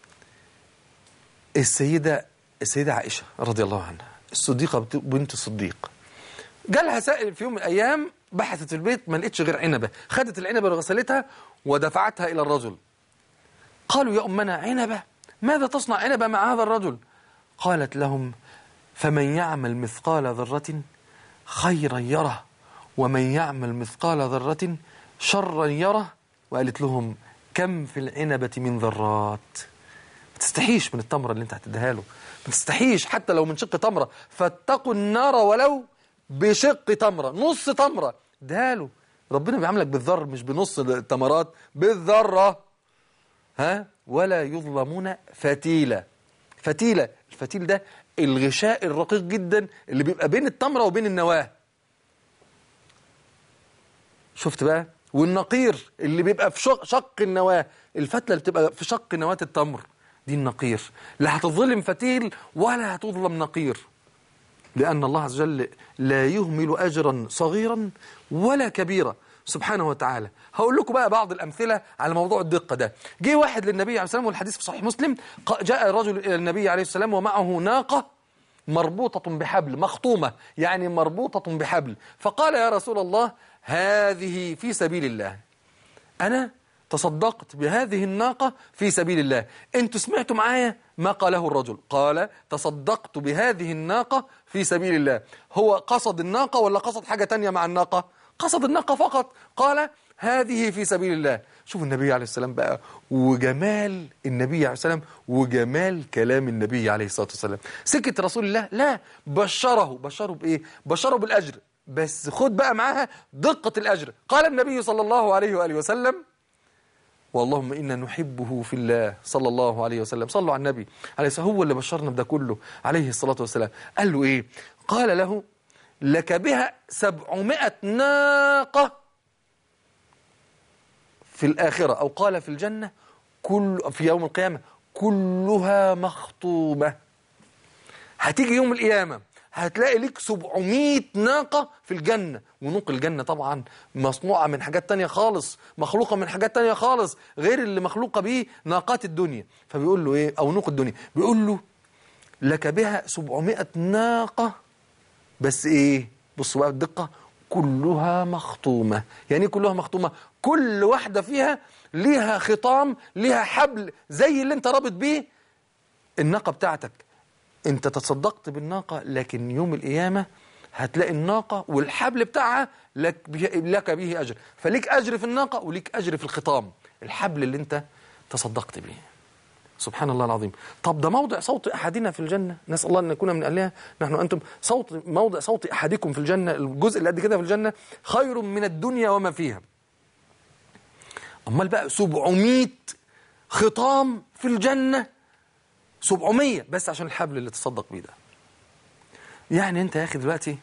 Speaker 1: السيدة السيدة عائشة رضي الله عنها الصديقة بت- بنت الصديق جالها سائل في يوم من الأيام بحثت في البيت ما لقيتش غير عنبة خدت العنبة وغسلتها ودفعتها إلى الرجل قالوا يا أمنا عنبة ماذا تصنع عنبة مع هذا الرجل قالت لهم فمن يعمل مثقال ذرة خيرا يره ومن يعمل مثقال ذرة شرا يره وقالت لهم كم في العنبة من ذرات ما تستحيش من التمرة اللي انت هتديها له ما تستحيش حتى لو من شق تمرة فاتقوا النار ولو بشق تمرة نص تمرة اديها له ربنا بيعاملك بالذر مش بنص التمرات بالذرة ها ولا يظلمون فتيلة فتيلة الفتيل ده الغشاء الرقيق جدا اللي بيبقى بين التمرة وبين النواة شفت بقى والنقير اللي بيبقى في شق, شق النواة الفتلة اللي بتبقى في شق نواة التمر دي النقير لا هتظلم فتيل ولا هتظلم نقير لأن الله عز وجل لا يهمل أجرا صغيرا ولا كبيرا سبحانه وتعالى هقول لكم بقى بعض الأمثلة على موضوع الدقة ده جه واحد للنبي عليه السلام والحديث في صحيح مسلم ق- جاء رجل إلى النبي عليه السلام ومعه ناقة مربوطة بحبل مخطومة يعني مربوطة بحبل فقال يا رسول الله هذه في سبيل الله أنا تصدقت بهذه الناقة في سبيل الله أنتوا سمعتوا معايا ما قاله الرجل قال تصدقت بهذه الناقة في سبيل الله هو قصد الناقة ولا قصد حاجة تانية مع الناقة قصد الناقة فقط قال هذه في سبيل الله شوف النبي عليه السلام بقى وجمال النبي عليه السلام وجمال كلام النبي عليه الصلاة والسلام سكت رسول الله لا بشره بشره بإيه بشره بالأجر بس خد بقى معاها دقة الأجر قال النبي صلى الله عليه وآله وسلم واللهم إنا نحبه في الله صلى الله عليه وسلم صلوا على النبي عليه الصلاة هو اللي بشرنا بده كله عليه الصلاة والسلام قال له إيه قال له لك بها سبعمائة ناقة في الآخرة أو قال في الجنة كل في يوم القيامة كلها مخطومة هتيجي يوم القيامة هتلاقي ليك 700 ناقة في الجنة ونوق الجنة طبعا مصنوعة من حاجات تانية خالص مخلوقة من حاجات تانية خالص غير اللي مخلوقة بيه ناقات الدنيا فبيقول له ايه او نوق الدنيا بيقول له لك بها 700 ناقة بس ايه بصوا بقى الدقة كلها مخطومة يعني ايه كلها مخطومة كل واحدة فيها ليها خطام ليها حبل زي اللي انت رابط بيه الناقة بتاعتك انت تصدقت بالناقة لكن يوم القيامة هتلاقي الناقة والحبل بتاعها لك به, لك به أجر فليك أجر في الناقة وليك أجر في الخطام الحبل اللي انت تصدقت به سبحان الله العظيم طب ده موضع صوت أحدنا في الجنة نسأل الله أن نكون من أهلها نحن أنتم صوت موضع صوت أحدكم في الجنة الجزء اللي قد كده في الجنة خير من الدنيا وما فيها أمال بقى 700 خطام في الجنة 700 بس عشان الحبل اللي تصدق بيه ده يعني أنت يا أخي دلوقتي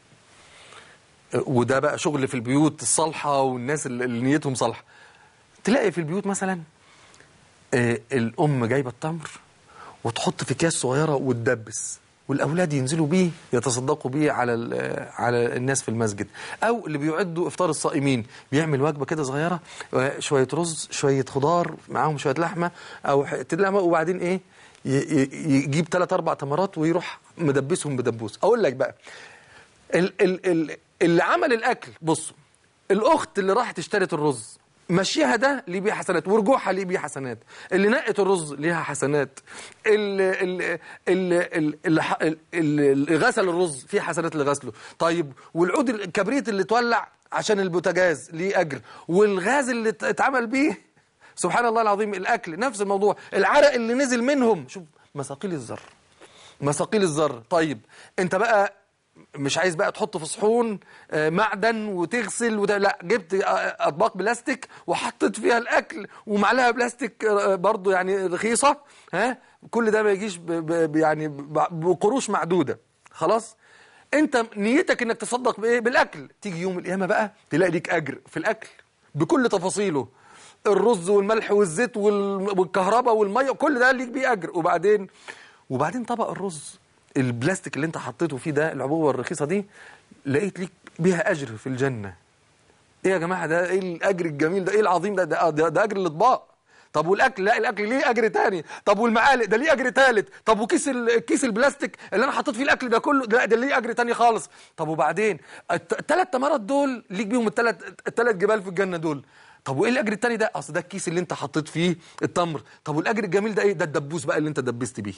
Speaker 1: وده بقى شغل في البيوت الصالحة والناس اللي اللي نيتهم صالحة تلاقي في البيوت مثلا آه، الأم جايبة التمر وتحط في أكياس صغيرة وتدبس والأولاد ينزلوا بيه يتصدقوا بيه على ال- على الناس في المسجد أو اللي بيعدوا إفطار الصائمين بيعمل وجبة كده صغيرة آه، شوية رز شوية خضار معاهم شوية لحمة أو حتة لحمة وبعدين إيه ي- ي- يجيب ثلاث أربع تمرات ويروح مدبسهم بدبوس أقول لك بقى ال ال ال اللي عمل الاكل بصوا الاخت اللي راحت اشترت الرز مشيها ده ليه بيه حسنات ورجوعها ليه بيه حسنات اللي نقت الرز ليها حسنات اللي, اللي, اللي, اللي, ح- اللي, اللي غسل الرز فيه حسنات اللي غسله طيب والعود الكبريت اللي اتولع عشان البوتاجاز ليه اجر والغاز اللي ات- اتعمل بيه سبحان الله العظيم الاكل نفس الموضوع العرق اللي نزل منهم شوف مثاقيل الذر مثاقيل الذر طيب انت بقى مش عايز بقى تحط في صحون آه، معدن وتغسل وده لا جبت آه، اطباق بلاستيك وحطيت فيها الاكل ومعلقه بلاستيك آه، برضو يعني رخيصه ها كل ده ما يجيش ب- ب- ب- يعني ب- بقروش معدوده خلاص انت نيتك انك تصدق بايه بالاكل تيجي يوم القيامه بقى تلاقي ليك اجر في الاكل بكل تفاصيله الرز والملح والزيت وال- والكهرباء والميه كل ده ليك بيه اجر وبعدين وبعدين طبق الرز البلاستيك اللي انت حطيته فيه ده العبوه الرخيصه دي لقيت ليك بيها اجر في الجنه ايه يا جماعه ده ايه الاجر الجميل ده ايه العظيم ده ده, ده, ده اجر الاطباق طب والاكل لا الاكل ليه اجر تاني طب والمعالق ده ليه اجر تالت طب وكيس ال- كيس البلاستيك اللي انا حطيت فيه الاكل ده كله لا ده ليه اجر تاني خالص طب وبعدين الثلاث تمرات دول ليك بيهم الثلاث الثلاث جبال في الجنه دول طب وايه الاجر التاني ده اصل ده الكيس اللي انت حطيت فيه التمر طب والاجر الجميل ده ايه ده الدبوس بقى اللي انت دبست بيه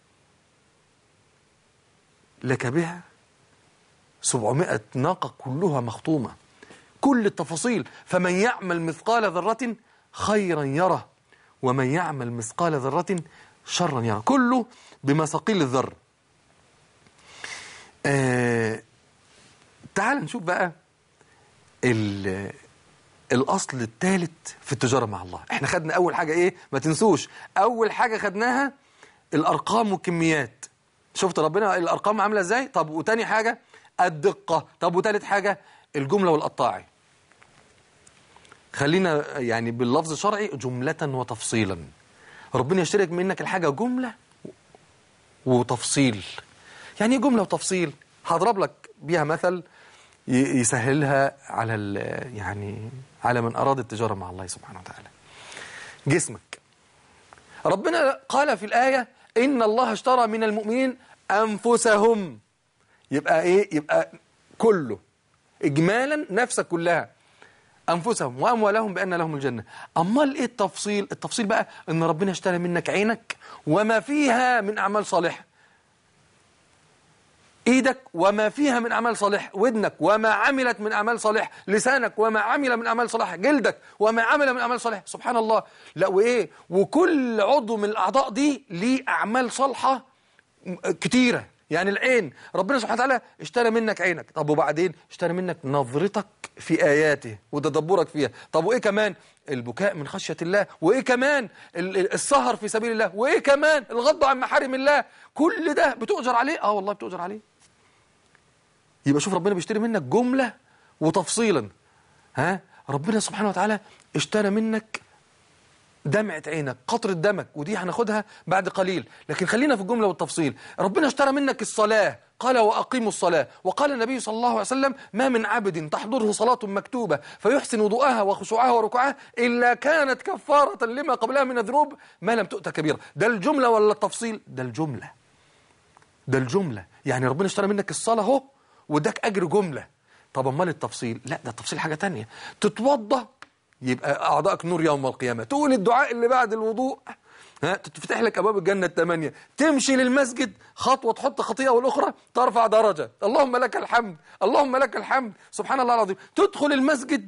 Speaker 1: لك بها 700 ناقة كلها مخطومة كل التفاصيل فمن يعمل مثقال ذرة خيرا يره ومن يعمل مثقال ذرة شرا يره كله بمثاقيل الذر آه تعال نشوف بقى ال- الأصل الثالث في التجارة مع الله احنا خدنا أول حاجة إيه ما تنسوش أول حاجة خدناها الأرقام والكميات شفت ربنا الأرقام عاملة إزاي طب وتاني حاجة الدقة طب وتالت حاجة الجملة والقطاعي خلينا يعني باللفظ الشرعي جملة وتفصيلا ربنا يشترك منك الحاجة جملة وتفصيل يعني ايه جملة وتفصيل هضرب لك بيها مثل ي- يسهلها على ال- يعني على من أراد التجارة مع الله سبحانه وتعالى جسمك ربنا قال في الآية إن الله اشترى من المؤمنين أنفسهم يبقى إيه يبقى كله إجمالا نفسك كلها أنفسهم وأموالهم بأن لهم الجنة أمال إيه التفصيل التفصيل بقى إن ربنا اشترى منك عينك وما فيها من أعمال صالحة ايدك وما فيها من اعمال صالح ودنك وما عملت من اعمال صالح لسانك وما عمل من اعمال صالح جلدك وما عمل من اعمال صالح سبحان الله لا وايه وكل عضو من الاعضاء دي ليه اعمال صالحه م- كتيره يعني العين ربنا سبحانه وتعالى اشترى منك عينك طب وبعدين اشترى منك نظرتك في اياته وتدبرك فيها طب وايه كمان البكاء من خشيه الله وايه كمان ال- ال- السهر في سبيل الله وايه كمان الغض عن محارم الله كل ده بتؤجر عليه اه والله بتؤجر عليه يبقى شوف ربنا بيشتري منك جملة وتفصيلا ها ربنا سبحانه وتعالى اشترى منك دمعة عينك قطرة دمك ودي هناخدها بعد قليل لكن خلينا في الجملة والتفصيل ربنا اشترى منك الصلاة قال وأقيموا الصلاة وقال النبي صلى الله عليه وسلم ما من عبد تحضره صلاة مكتوبة فيحسن وضوءها وخشوعها وركوعها إلا كانت كفارة لما قبلها من الذنوب ما لم تؤت كبيرة ده الجملة ولا التفصيل ده الجملة ده الجملة يعني ربنا اشترى منك الصلاة اهو واداك أجر جملة طب امال التفصيل لا ده التفصيل حاجة تانية تتوضى يبقى أعضائك نور يوم القيامة تقول الدعاء اللي بعد الوضوء ها تفتح لك أبواب الجنة الثمانية تمشي للمسجد خطوة تحط خطيئة والأخرى ترفع درجة اللهم لك الحمد اللهم لك الحمد سبحان الله العظيم تدخل المسجد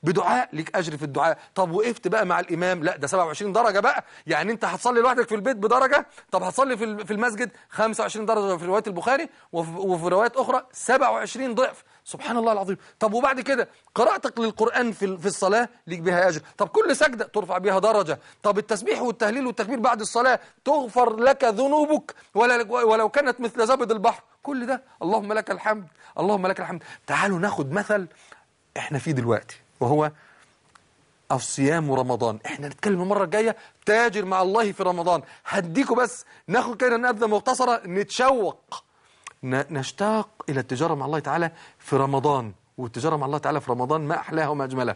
Speaker 1: بدعاء ليك اجر في الدعاء طب وقفت بقى مع الامام لا ده 27 درجه بقى يعني انت هتصلي لوحدك في البيت بدرجه طب هتصلي في ال- في المسجد 25 درجه في روايه البخاري وفي وفي روايات اخرى 27 ضعف سبحان الله العظيم طب وبعد كده قراءتك للقران في ال- في الصلاه ليك بها اجر طب كل سجده ترفع بها درجه طب التسبيح والتهليل والتكبير بعد الصلاه تغفر لك ذنوبك ولا ولو كانت مثل زبد البحر كل ده اللهم لك الحمد اللهم لك الحمد تعالوا ناخد مثل احنا فيه دلوقتي وهو الصيام ورمضان احنا نتكلم المره الجايه تاجر مع الله في رمضان هديكوا بس ناخد كده نبذه مختصره نتشوق ن- نشتاق الى التجاره مع الله تعالى في رمضان والتجاره مع الله تعالى في رمضان ما احلاها وما اجملها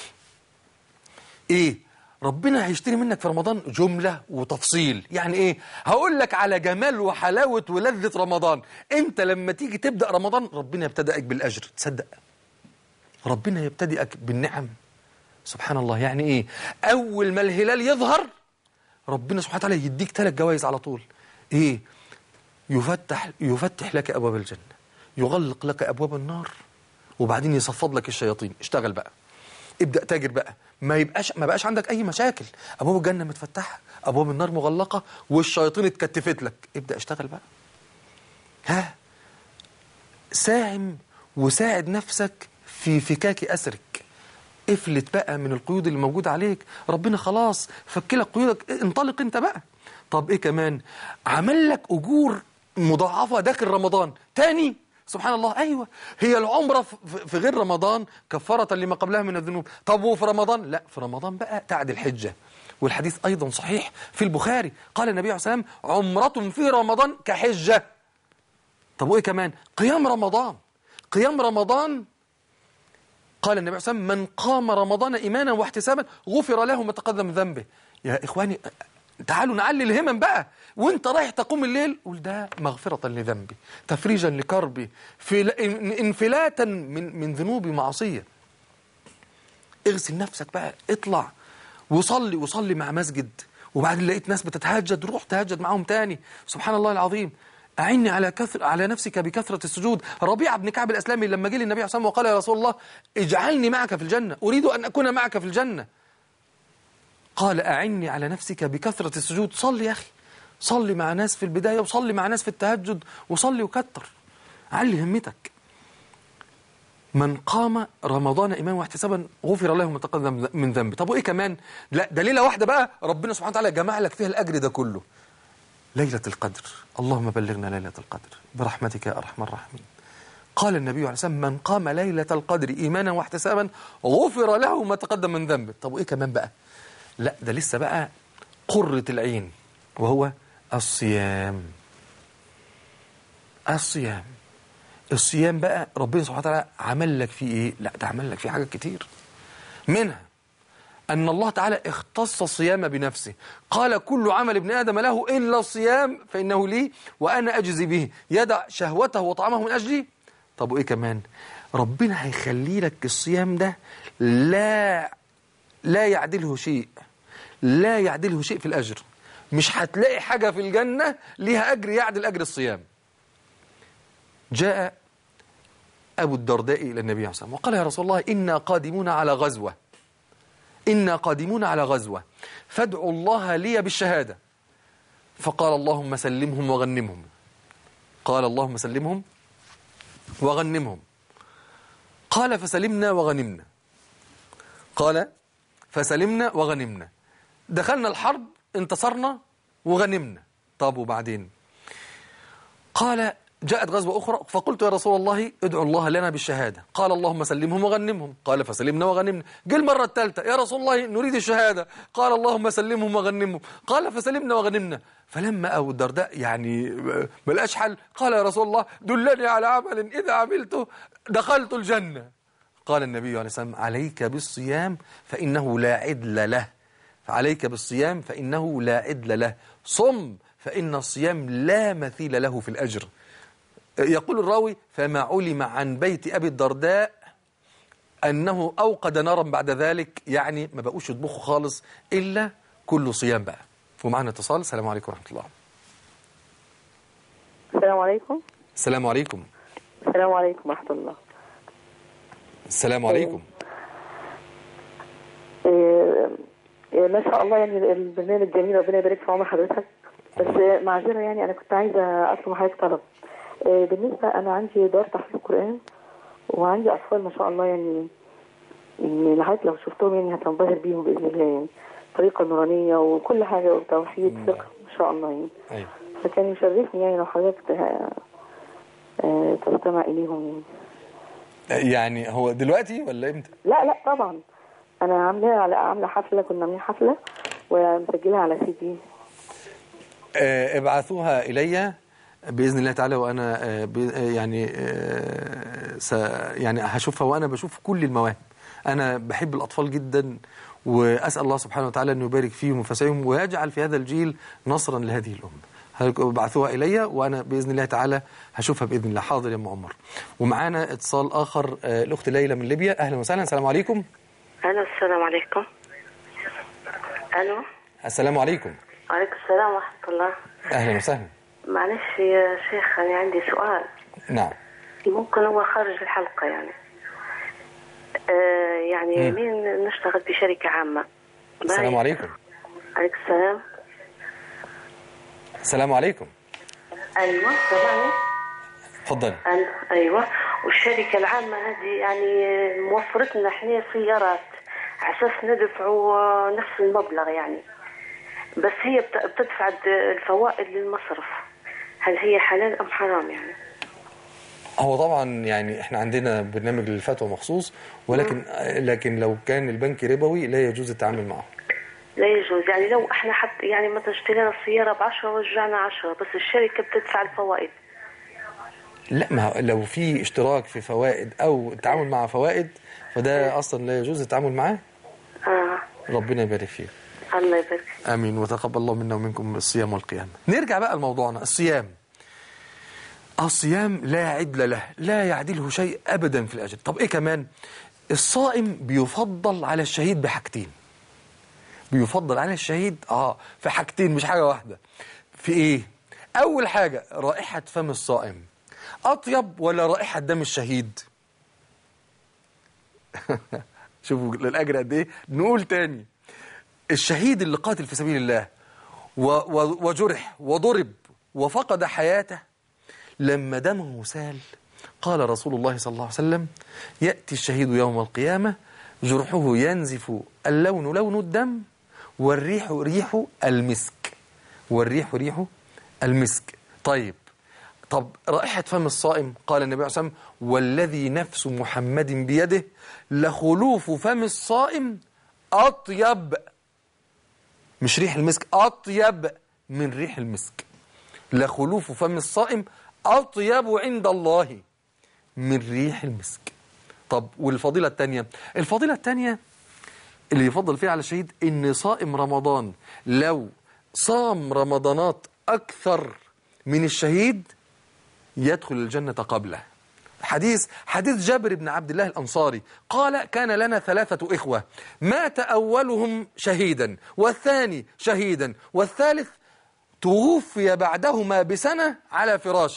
Speaker 1: ايه ربنا هيشتري منك في رمضان جملة وتفصيل يعني ايه هقول لك على جمال وحلاوة ولذة رمضان انت لما تيجي تبدأ رمضان ربنا يبتدئك بالأجر تصدق ربنا يبتدئك بالنعم سبحان الله يعني ايه اول ما الهلال يظهر ربنا سبحانه وتعالى يديك ثلاث جوائز على طول ايه يفتح يفتح لك ابواب الجنه يغلق لك ابواب النار وبعدين يصفد لك الشياطين اشتغل بقى ابدا تاجر بقى ما يبقاش ما بقاش عندك اي مشاكل ابواب الجنه متفتحه ابواب النار مغلقه والشياطين اتكتفت لك ابدا اشتغل بقى ها ساهم وساعد نفسك في فكاك أسرك افلت بقى من القيود اللي موجودة عليك ربنا خلاص فكلك قيودك انطلق انت بقى طب ايه كمان عمل لك أجور مضاعفة داخل رمضان تاني سبحان الله أيوة هي العمرة في في غير رمضان كفارة لما قبلها من الذنوب طب وفي رمضان لا في رمضان بقى تعد الحجة والحديث أيضا صحيح في البخاري قال النبي عليه الصلاة والسلام عمرة في رمضان كحجة طب وايه كمان قيام رمضان قيام رمضان قال النبي صلى الله عليه وسلم من قام رمضان ايمانا واحتسابا غفر له ما تقدم من ذنبه يا اخواني تعالوا نعلي الهمم بقى وانت رايح تقوم الليل قول ده مغفرة لذنبي تفريجا لكربي في انفلاتا من من ذنوبي معصية اغسل نفسك بقى اطلع وصلي وصلي مع مسجد وبعدين لقيت ناس بتتهجد روح تهجد معاهم تاني سبحان الله العظيم أعني على كثر على نفسك بكثرة السجود ربيعة بن كعب الأسلامي لما جه للنبي عليه الصلاة والسلام وقال يا رسول الله اجعلني معك في الجنة أريد أن أكون معك في الجنة قال أعني على نفسك بكثرة السجود صلي يا أخي صلي مع ناس في البداية وصلي مع ناس في التهجد وصلي وكتر علي همتك من قام رمضان إيمانا واحتسابا غفر له ما تقدم من ذنبه طب وإيه كمان لا ده ليلة واحدة بقى ربنا سبحانه وتعالى جمع لك فيها الأجر ده كله ليلة القدر اللهم بلغنا ليلة القدر برحمتك يا أرحم الراحمين قال النبي عليه الصلاة والسلام من قام ليلة القدر إيمانا واحتسابا غفر له ما تقدم من ذنبه طب وإيه كمان بقى لا ده لسه بقى قرة العين وهو الصيام الصيام الصيام بقى ربنا سبحانه وتعالى عمل لك فيه ايه لا ده عمل لك فيه حاجات كتير منها أن الله تعالى اختص الصيام بنفسه قال كل عمل ابن آدم له إلا الصيام فإنه لي وأنا أجزي به يدع شهوته وطعامه من أجلي طب وإيه كمان ربنا هيخلي لك الصيام ده لا لا يعدله شيء لا يعدله شيء في الأجر مش هتلاقي حاجة في الجنة ليها أجر يعدل أجر الصيام جاء أبو الدرداء إلى النبي عليه الصلاة والسلام وقال يا رسول الله إنا قادمون على غزوة إنا قادمون على غزوة فادعوا الله لي بالشهادة فقال اللهم سلمهم وغنمهم قال اللهم سلمهم وغنمهم قال فسلمنا وغنمنا قال فسلمنا وغنمنا دخلنا الحرب انتصرنا وغنمنا طب وبعدين قال جاءت غزوة أخرى فقلت يا رسول الله ادعو الله لنا بالشهادة قال اللهم سلمهم وغنمهم قال فسلمنا وغنمنا جاء المرة الثالثة يا رسول الله نريد الشهادة قال اللهم سلمهم وغنمهم قال فسلمنا وغنمنا فلما أبو الدرداء يعني ملقاش حل قال يا رسول الله دلني على عمل إذا عملته دخلت الجنة قال النبي عليه الصلاة والسلام عليك بالصيام فإنه لا عدل له فعليك بالصيام فإنه لا عدل له صم فإن الصيام لا مثيل له في الأجر يقول الراوي فما علم عن بيت أبي الدرداء أنه أوقد نارا بعد ذلك يعني ما بقوش يطبخوا خالص إلا كله صيام بقى ومعنا اتصال السلام عليكم ورحمة الله
Speaker 4: السلام عليكم
Speaker 1: السلام عليكم
Speaker 4: السلام عليكم ورحمة الله
Speaker 1: السلام عليكم
Speaker 4: آه، ما شاء الله يعني البرنامج جميل ربنا يبارك في عمر حضرتك بس آه، معذرة يعني أنا كنت عايزة أطلب من حضرتك طلب آه، بالنسبة أنا عندي دار تحفيظ قرآن وعندي أطفال ما شاء الله يعني يعني لحضرتك لو شفتهم يعني هتنبهر بيهم بإذن الله يعني طريقة نورانية وكل حاجة وتوحيد فقه ما شاء الله يعني
Speaker 1: أيوة.
Speaker 4: فكان يشرفني يعني لو حضرتك ت- آه، تستمع إليهم يعني
Speaker 1: يعني هو دلوقتي ولا امتى
Speaker 4: لا لا طبعا انا عامله على عامله حفله كنا عاملين حفله ومسجلها على سي دي
Speaker 1: آه، ابعثوها إلي بإذن الله تعالى وأنا آه، ب- آه، يعني آه، س يعني هشوفها وأنا بشوف كل المواهب أنا بحب الأطفال جدا وأسأل الله سبحانه وتعالى أن يبارك فيهم وفسعهم ويجعل في هذا الجيل نصرا لهذه الأمة هل- ابعثوها إلي وأنا بإذن الله تعالى هشوفها بإذن الله حاضر يا أم عمر ومعانا اتصال آخر آه، الأخت ليلى من ليبيا أهلا وسهلا السلام عليكم
Speaker 5: الو السلام عليكم الو
Speaker 1: السلام عليكم
Speaker 5: وعليكم السلام ورحمه الله
Speaker 1: أهلا وسهلا
Speaker 5: معلش يا شيخ انا عندي سؤال
Speaker 1: نعم
Speaker 5: ممكن هو خارج الحلقه يعني آه يعني
Speaker 1: مم.
Speaker 5: مين نشتغل في شركه عامه
Speaker 1: السلام
Speaker 5: باهي.
Speaker 1: عليكم
Speaker 5: عليكم السلام
Speaker 1: السلام عليكم
Speaker 5: ايوه سامعني
Speaker 1: تفضلي
Speaker 5: أيوة- ايوه والشركه العامه هذه يعني موفرت لنا احنا سيارات على اساس ندفعوا آه، نفس المبلغ يعني بس هي بت- بتدفع الد- الفوائد للمصرف هل هي حلال ام حرام يعني
Speaker 1: هو طبعا يعني احنا عندنا برنامج للفتوى مخصوص ولكن لكن لو كان البنك ربوي لا يجوز التعامل معه
Speaker 5: لا يجوز يعني لو احنا حتى يعني مثلا اشترينا السيارة بعشرة ورجعنا عشرة بس الشركة بتدفع الفوائد
Speaker 1: لا ما هو لو في اشتراك في فوائد او التعامل مع فوائد فده اصلا لا يجوز التعامل معاه
Speaker 5: اه
Speaker 1: ربنا يبارك فيك
Speaker 5: الله يبارك فيك.
Speaker 1: امين وتقبل الله منا ومنكم الصيام والقيام نرجع بقى لموضوعنا الصيام الصيام لا عدل له لا يعدله شيء ابدا في الاجر طب ايه كمان الصائم بيفضل على الشهيد بحاجتين بيفضل على الشهيد اه في حاجتين مش حاجه واحده في ايه اول حاجه رائحه فم الصائم اطيب ولا رائحه دم الشهيد شوفوا الاجر قد ايه نقول تاني الشهيد اللي قاتل في سبيل الله و و وجرح وضرب وفقد حياته لما دمه سال قال رسول الله صلى الله عليه وسلم يأتي الشهيد يوم القيامة جرحه ينزف اللون لون الدم والريح ريح المسك والريح ريح المسك طيب طب رائحة فم الصائم قال النبي عليه الصلاة والسلام والذي نفس محمد بيده لخلوف فم الصائم أطيب مش ريح المسك أطيب من ريح المسك لخلوف فم الصائم أطيب عند الله من ريح المسك طب والفضيلة الثانية الفضيلة الثانية اللي يفضل فيها على الشهيد إن صائم رمضان لو صام رمضانات أكثر من الشهيد يدخل الجنة قبله حديث حديث جابر بن عبد الله الأنصاري قال كان لنا ثلاثة إخوة مات أولهم شهيدا والثاني شهيدا والثالث توفي بعدهما بسنة على فراشه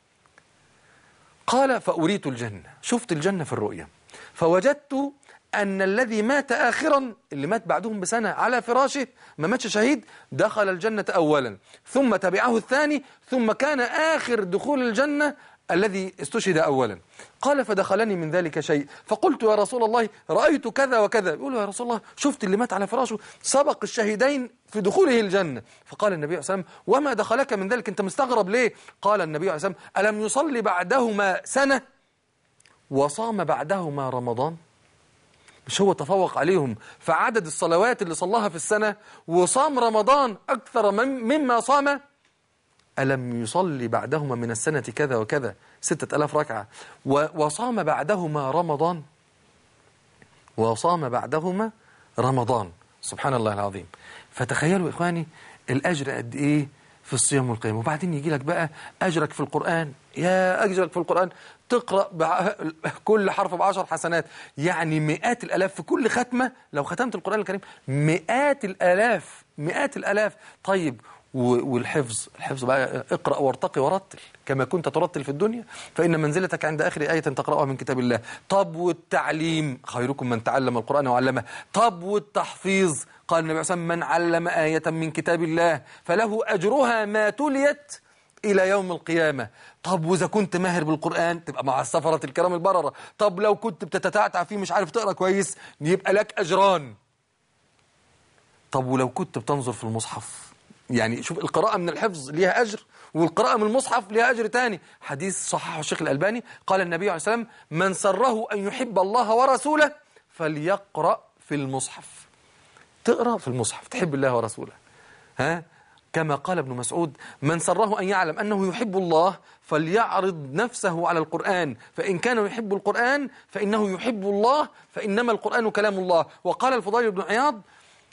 Speaker 1: قال فأريت الجنة شفت الجنة في الرؤيا فوجدت أن الذي مات آخرا اللي مات بعدهم بسنة على فراشه ما ماتش شهيد دخل الجنة أولا ثم تبعه الثاني ثم كان آخر دخول الجنة الذي استشهد أولا قال فدخلني من ذلك شيء فقلت يا رسول الله رأيت كذا وكذا يقول يا رسول الله شفت اللي مات على فراشه سبق الشهيدين في دخوله الجنة فقال النبي عليه الصلاة والسلام وما دخلك من ذلك أنت مستغرب ليه قال النبي عليه الصلاة والسلام ألم يصلي بعدهما سنة وصام بعدهما رمضان مش هو تفوق عليهم في عدد الصلوات اللي صلاها في السنة وصام رمضان أكثر من مما صام ألم يصلي بعدهما من السنة كذا وكذا ستة ألاف ركعة و- وصام بعدهما رمضان وصام بعدهما رمضان سبحان الله العظيم فتخيلوا إخواني الأجر قد إيه في الصيام والقيام وبعدين يجي لك بقى أجرك في القرآن يا أجرك في القرآن تقرأ بع- كل حرف بعشر حسنات يعني مئات الألاف في كل ختمة لو ختمت القرآن الكريم مئات الألاف مئات الألاف طيب و- والحفظ الحفظ بقى اقرأ وارتقي ورتل كما كنت ترتل في الدنيا فإن منزلتك عند آخر آية تقرأها من كتاب الله طب والتعليم خيركم من تعلم القرآن وعلمه طب والتحفيظ قال النبي صلى الله عليه وسلم من علم آية من كتاب الله فله أجرها ما تليت إلى يوم القيامة طب وإذا كنت ماهر بالقرآن تبقى مع السفرة الكرام البررة طب لو كنت بتتتعتع فيه مش عارف تقرأ كويس يبقى لك أجران طب ولو كنت بتنظر في المصحف يعني شوف القراءة من الحفظ ليها أجر والقراءة من المصحف ليها أجر تاني حديث صححه الشيخ الألباني قال النبي عليه الصلاة والسلام من سره أن يحب الله ورسوله فليقرأ في المصحف تقرأ في المصحف تحب الله ورسوله ها كما قال ابن مسعود من سره أن يعلم أنه يحب الله فليعرض نفسه على القرآن فإن كان يحب القرآن فإنه يحب الله فإنما القرآن كلام الله وقال الفضيل بن عياض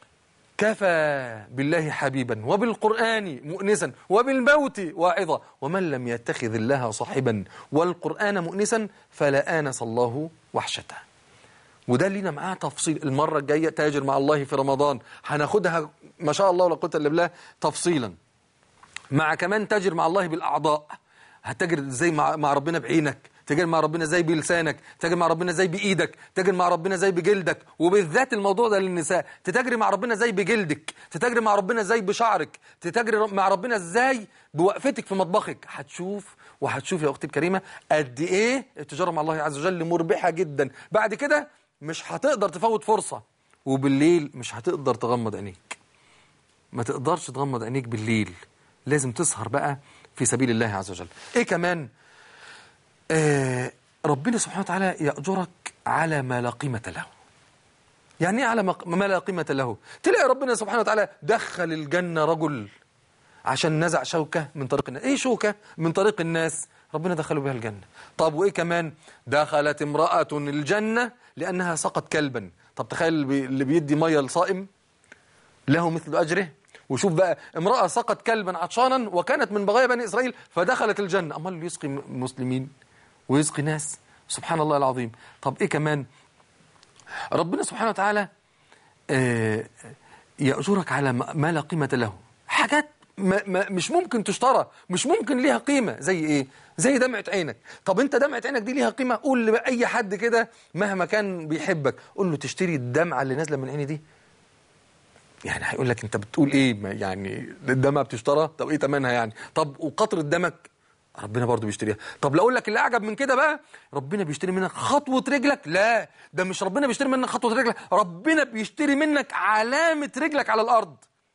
Speaker 1: كفى بالله حبيبا وبالقرآن مؤنسا وبالموت واعظا ومن لم يتخذ الله صاحبا والقرآن مؤنسا فلا آنس الله وحشته وده لينا معاه تفصيل المرة الجاية تاجر مع الله في رمضان هناخدها ما شاء الله ولا قوة إلا بالله تفصيلا مع كمان تاجر مع الله بالأعضاء هتاجر ازاي مع, مع ربنا بعينك تاجر مع ربنا ازاي بلسانك تاجر مع ربنا ازاي بايدك تاجر مع ربنا ازاي بجلدك وبالذات الموضوع ده للنساء تتاجري مع ربنا ازاي بجلدك تتاجري مع ربنا ازاي بشعرك تتاجري مع ربنا ازاي بوقفتك في مطبخك هتشوف وهتشوف يا اختي الكريمه قد ايه التجاره مع الله عز وجل مربحه جدا بعد كده مش هتقدر تفوت فرصه وبالليل مش هتقدر تغمض عينيك ما تقدرش تغمض عينيك بالليل لازم تسهر بقى في سبيل الله عز وجل ايه كمان آه ربنا سبحانه وتعالى يأجرك على ما لا قيمة له يعني ايه على ما ما لا قيمة له تلاقي ربنا سبحانه وتعالى دخل الجنة رجل عشان نزع شوكة من طريق الناس ايه شوكة من طريق الناس ربنا دخله بها الجنة طب وايه كمان دخلت امرأة الجنة لأنها سقط كلبا طب تخيل اللي بي- اللي بيدي مية لصائم له مثل أجره وشوف بقى امرأة سقط كلبا عطشانا وكانت من بغايا بني إسرائيل فدخلت الجنة أمال اللي يسقي م- مسلمين ويسقي ناس سبحان الله العظيم طب إيه كمان ربنا سبحانه وتعالى آه، يأجرك على ما ما لا قيمة له حاجات ما ما مش ممكن تشترى مش ممكن ليها قيمة زي ايه زي دمعة عينك طب انت دمعة عينك دي ليها قيمة قول لأي حد كده مهما كان بيحبك قول له تشتري الدمعة اللي نازلة من عيني دي يعني هيقول لك انت بتقول ايه ما يعني الدمعة بتشترى طب ايه تمنها يعني طب وقطرة دمك ربنا برضو بيشتريها طب لو اقول لك اللي اعجب من كده بقى ربنا بيشتري منك خطوة رجلك لا ده مش ربنا بيشتري منك خطوة رجلك ربنا بيشتري منك علامة رجلك على الارض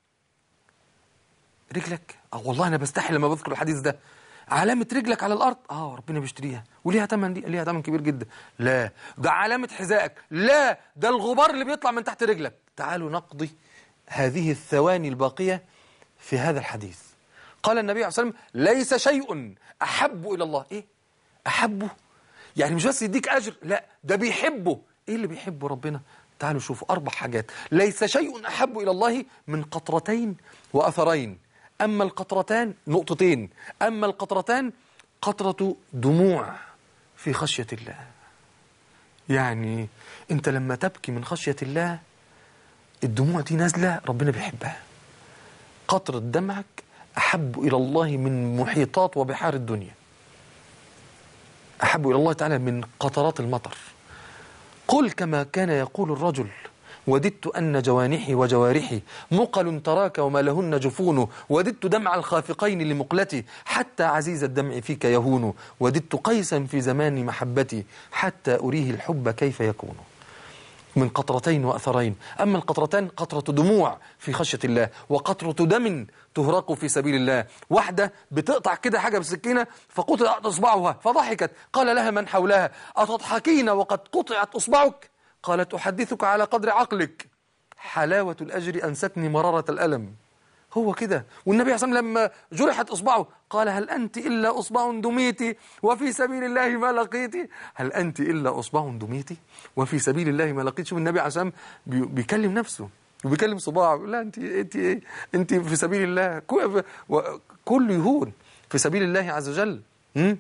Speaker 1: رجلك اه والله انا بستحي لما بذكر الحديث ده علامة رجلك على الأرض اه ربنا بيشتريها وليها ثمن دي ليها ثمن كبير جدا لا ده علامة حذائك لا ده الغبار اللي بيطلع من تحت رجلك تعالوا نقضي هذه الثواني الباقية في هذا الحديث قال النبي عليه الصلاة والسلام ليس شيء أحب إلى الله إيه أحبه يعني مش بس يديك أجر لا ده بيحبه إيه اللي بيحبه ربنا تعالوا شوفوا أربع حاجات ليس شيء أحب إلى الله من قطرتين وأثرين أما القطرتان نقطتين أما القطرتان قطرة دموع في خشية الله يعني أنت لما تبكي من خشية الله الدموع دي نازلة ربنا بيحبها قطرة دمعك أحب إلى الله من محيطات وبحار الدنيا أحب إلى الله تعالى من قطرات المطر قل كما كان يقول الرجل وددت أن جوانحي وجوارحي مقل تراك وما لهن جفون وددت دمع الخافقين لمقلتي حتى عزيز الدمع فيك يهون وددت قيسا في زمان محبتي حتى أريه الحب كيف يكون من قطرتين وأثرين أما القطرتان قطرة دموع في خشية الله وقطرة دم تهرق في سبيل الله واحدة بتقطع كده حاجة بالسكينة فقطعت إصبعها فضحكت قال لها من حولها أتضحكين وقد قطعت إصبعك قالت أحدثك على قدر عقلك حلاوة الأجر أنستني مرارة الألم هو كده والنبي صلى الله عليه وسلم لما جرحت إصبعه قال هل أنت إلا أصبع دميتي وفي سبيل الله ما لقيتي هل أنت إلا أصبع دميتي وفي سبيل الله ما لقيت شوف النبي عليه الصلاة والسلام بي- بيكلم نفسه وبيكلم صباعه يقول لا أنت أنت إيه أنت في سبيل الله كل- و- كل يهون في سبيل الله عز وجل م?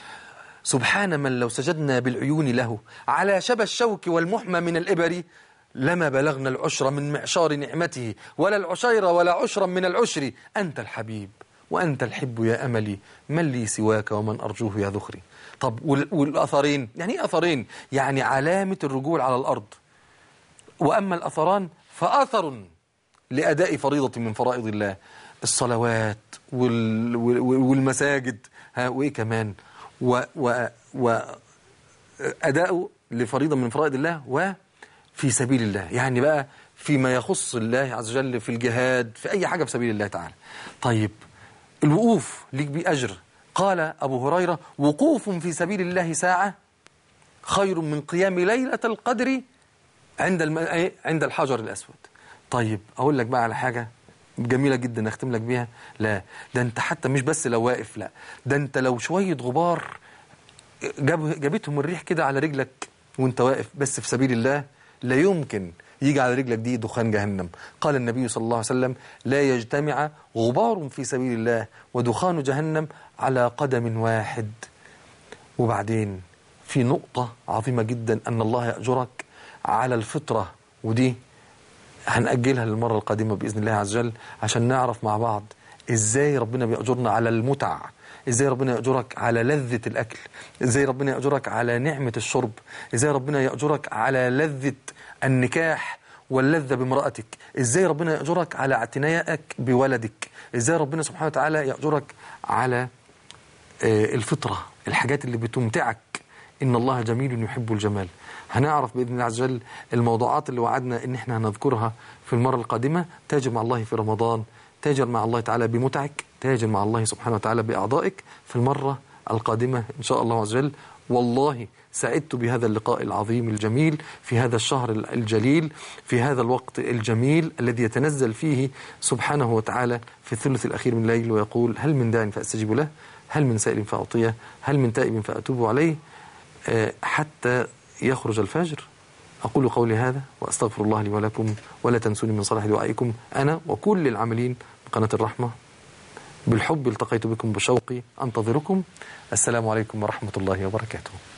Speaker 1: سبحان من لو سجدنا بالعيون له على شبى الشوك والمحمى من الإبر لما بلغنا العشر من معشار نعمته ولا العشير ولا عشرا من العشر أنت الحبيب وأنت الحب يا أملي من لي سواك ومن أرجوه يا ذخري طب وال- والأثرين يعني إيه أثرين يعني علامة الرجوع على الأرض وأما الأثران فأثر لأداء فريضة من فرائض الله الصلوات وال وال والمساجد ها وإيه كمان و و و أداء لفريضة من فرائض الله وفي سبيل الله يعني بقى فيما يخص الله عز وجل في الجهاد في أي حاجة في سبيل الله تعالى طيب الوقوف ليك بيه أجر قال أبو هريرة وقوف في سبيل الله ساعة خير من قيام ليلة القدر عند الم... إيه؟ عند الحجر الأسود طيب أقول لك بقى على حاجة جميلة جدا أختم لك بيها لا ده أنت حتى مش بس لو واقف لا ده أنت لو شوية غبار جاب جابتهم الريح كده على رجلك وانت واقف بس في سبيل الله لا يمكن يجي على رجلك دي دخان جهنم قال النبي صلى الله عليه وسلم لا يجتمع غبار في سبيل الله ودخان جهنم على قدم واحد وبعدين في نقطة عظيمة جدا أن الله يأجرك على الفطرة ودي هنأجلها للمرة القادمة بإذن الله عز وجل عشان نعرف مع بعض إزاي ربنا بيأجرنا على المتع إزاي ربنا يأجرك على لذة الأكل إزاي ربنا يأجرك على نعمة الشرب إزاي ربنا يأجرك على لذة النكاح واللذة بامرأتك إزاي ربنا يأجرك على اعتنائك بولدك إزاي ربنا سبحانه وتعالى يأجرك على آه، الفطرة الحاجات اللي بتمتعك إن الله جميل يحب الجمال هنعرف بإذن الله عز وجل الموضوعات اللي وعدنا إن إحنا هنذكرها في المرة القادمة تاجر مع الله في رمضان تاجر مع الله تعالى بمتعك تاجر مع الله سبحانه وتعالى بأعضائك في المرة القادمة إن شاء الله عز وجل والله سعدت بهذا اللقاء العظيم الجميل في هذا الشهر الجليل في هذا الوقت الجميل الذي يتنزل فيه سبحانه وتعالى في الثلث الأخير من الليل ويقول هل من داع فأستجيب له هل من سائل فأعطيه هل من تائب فأتوب عليه آه، حتى يخرج الفجر أقول قولي هذا وأستغفر الله لي ولكم ولا تنسوني من صلاح دعائكم أنا وكل العاملين بقناة الرحمة بالحب التقيت بكم بشوقي أنتظركم السلام عليكم ورحمة الله وبركاته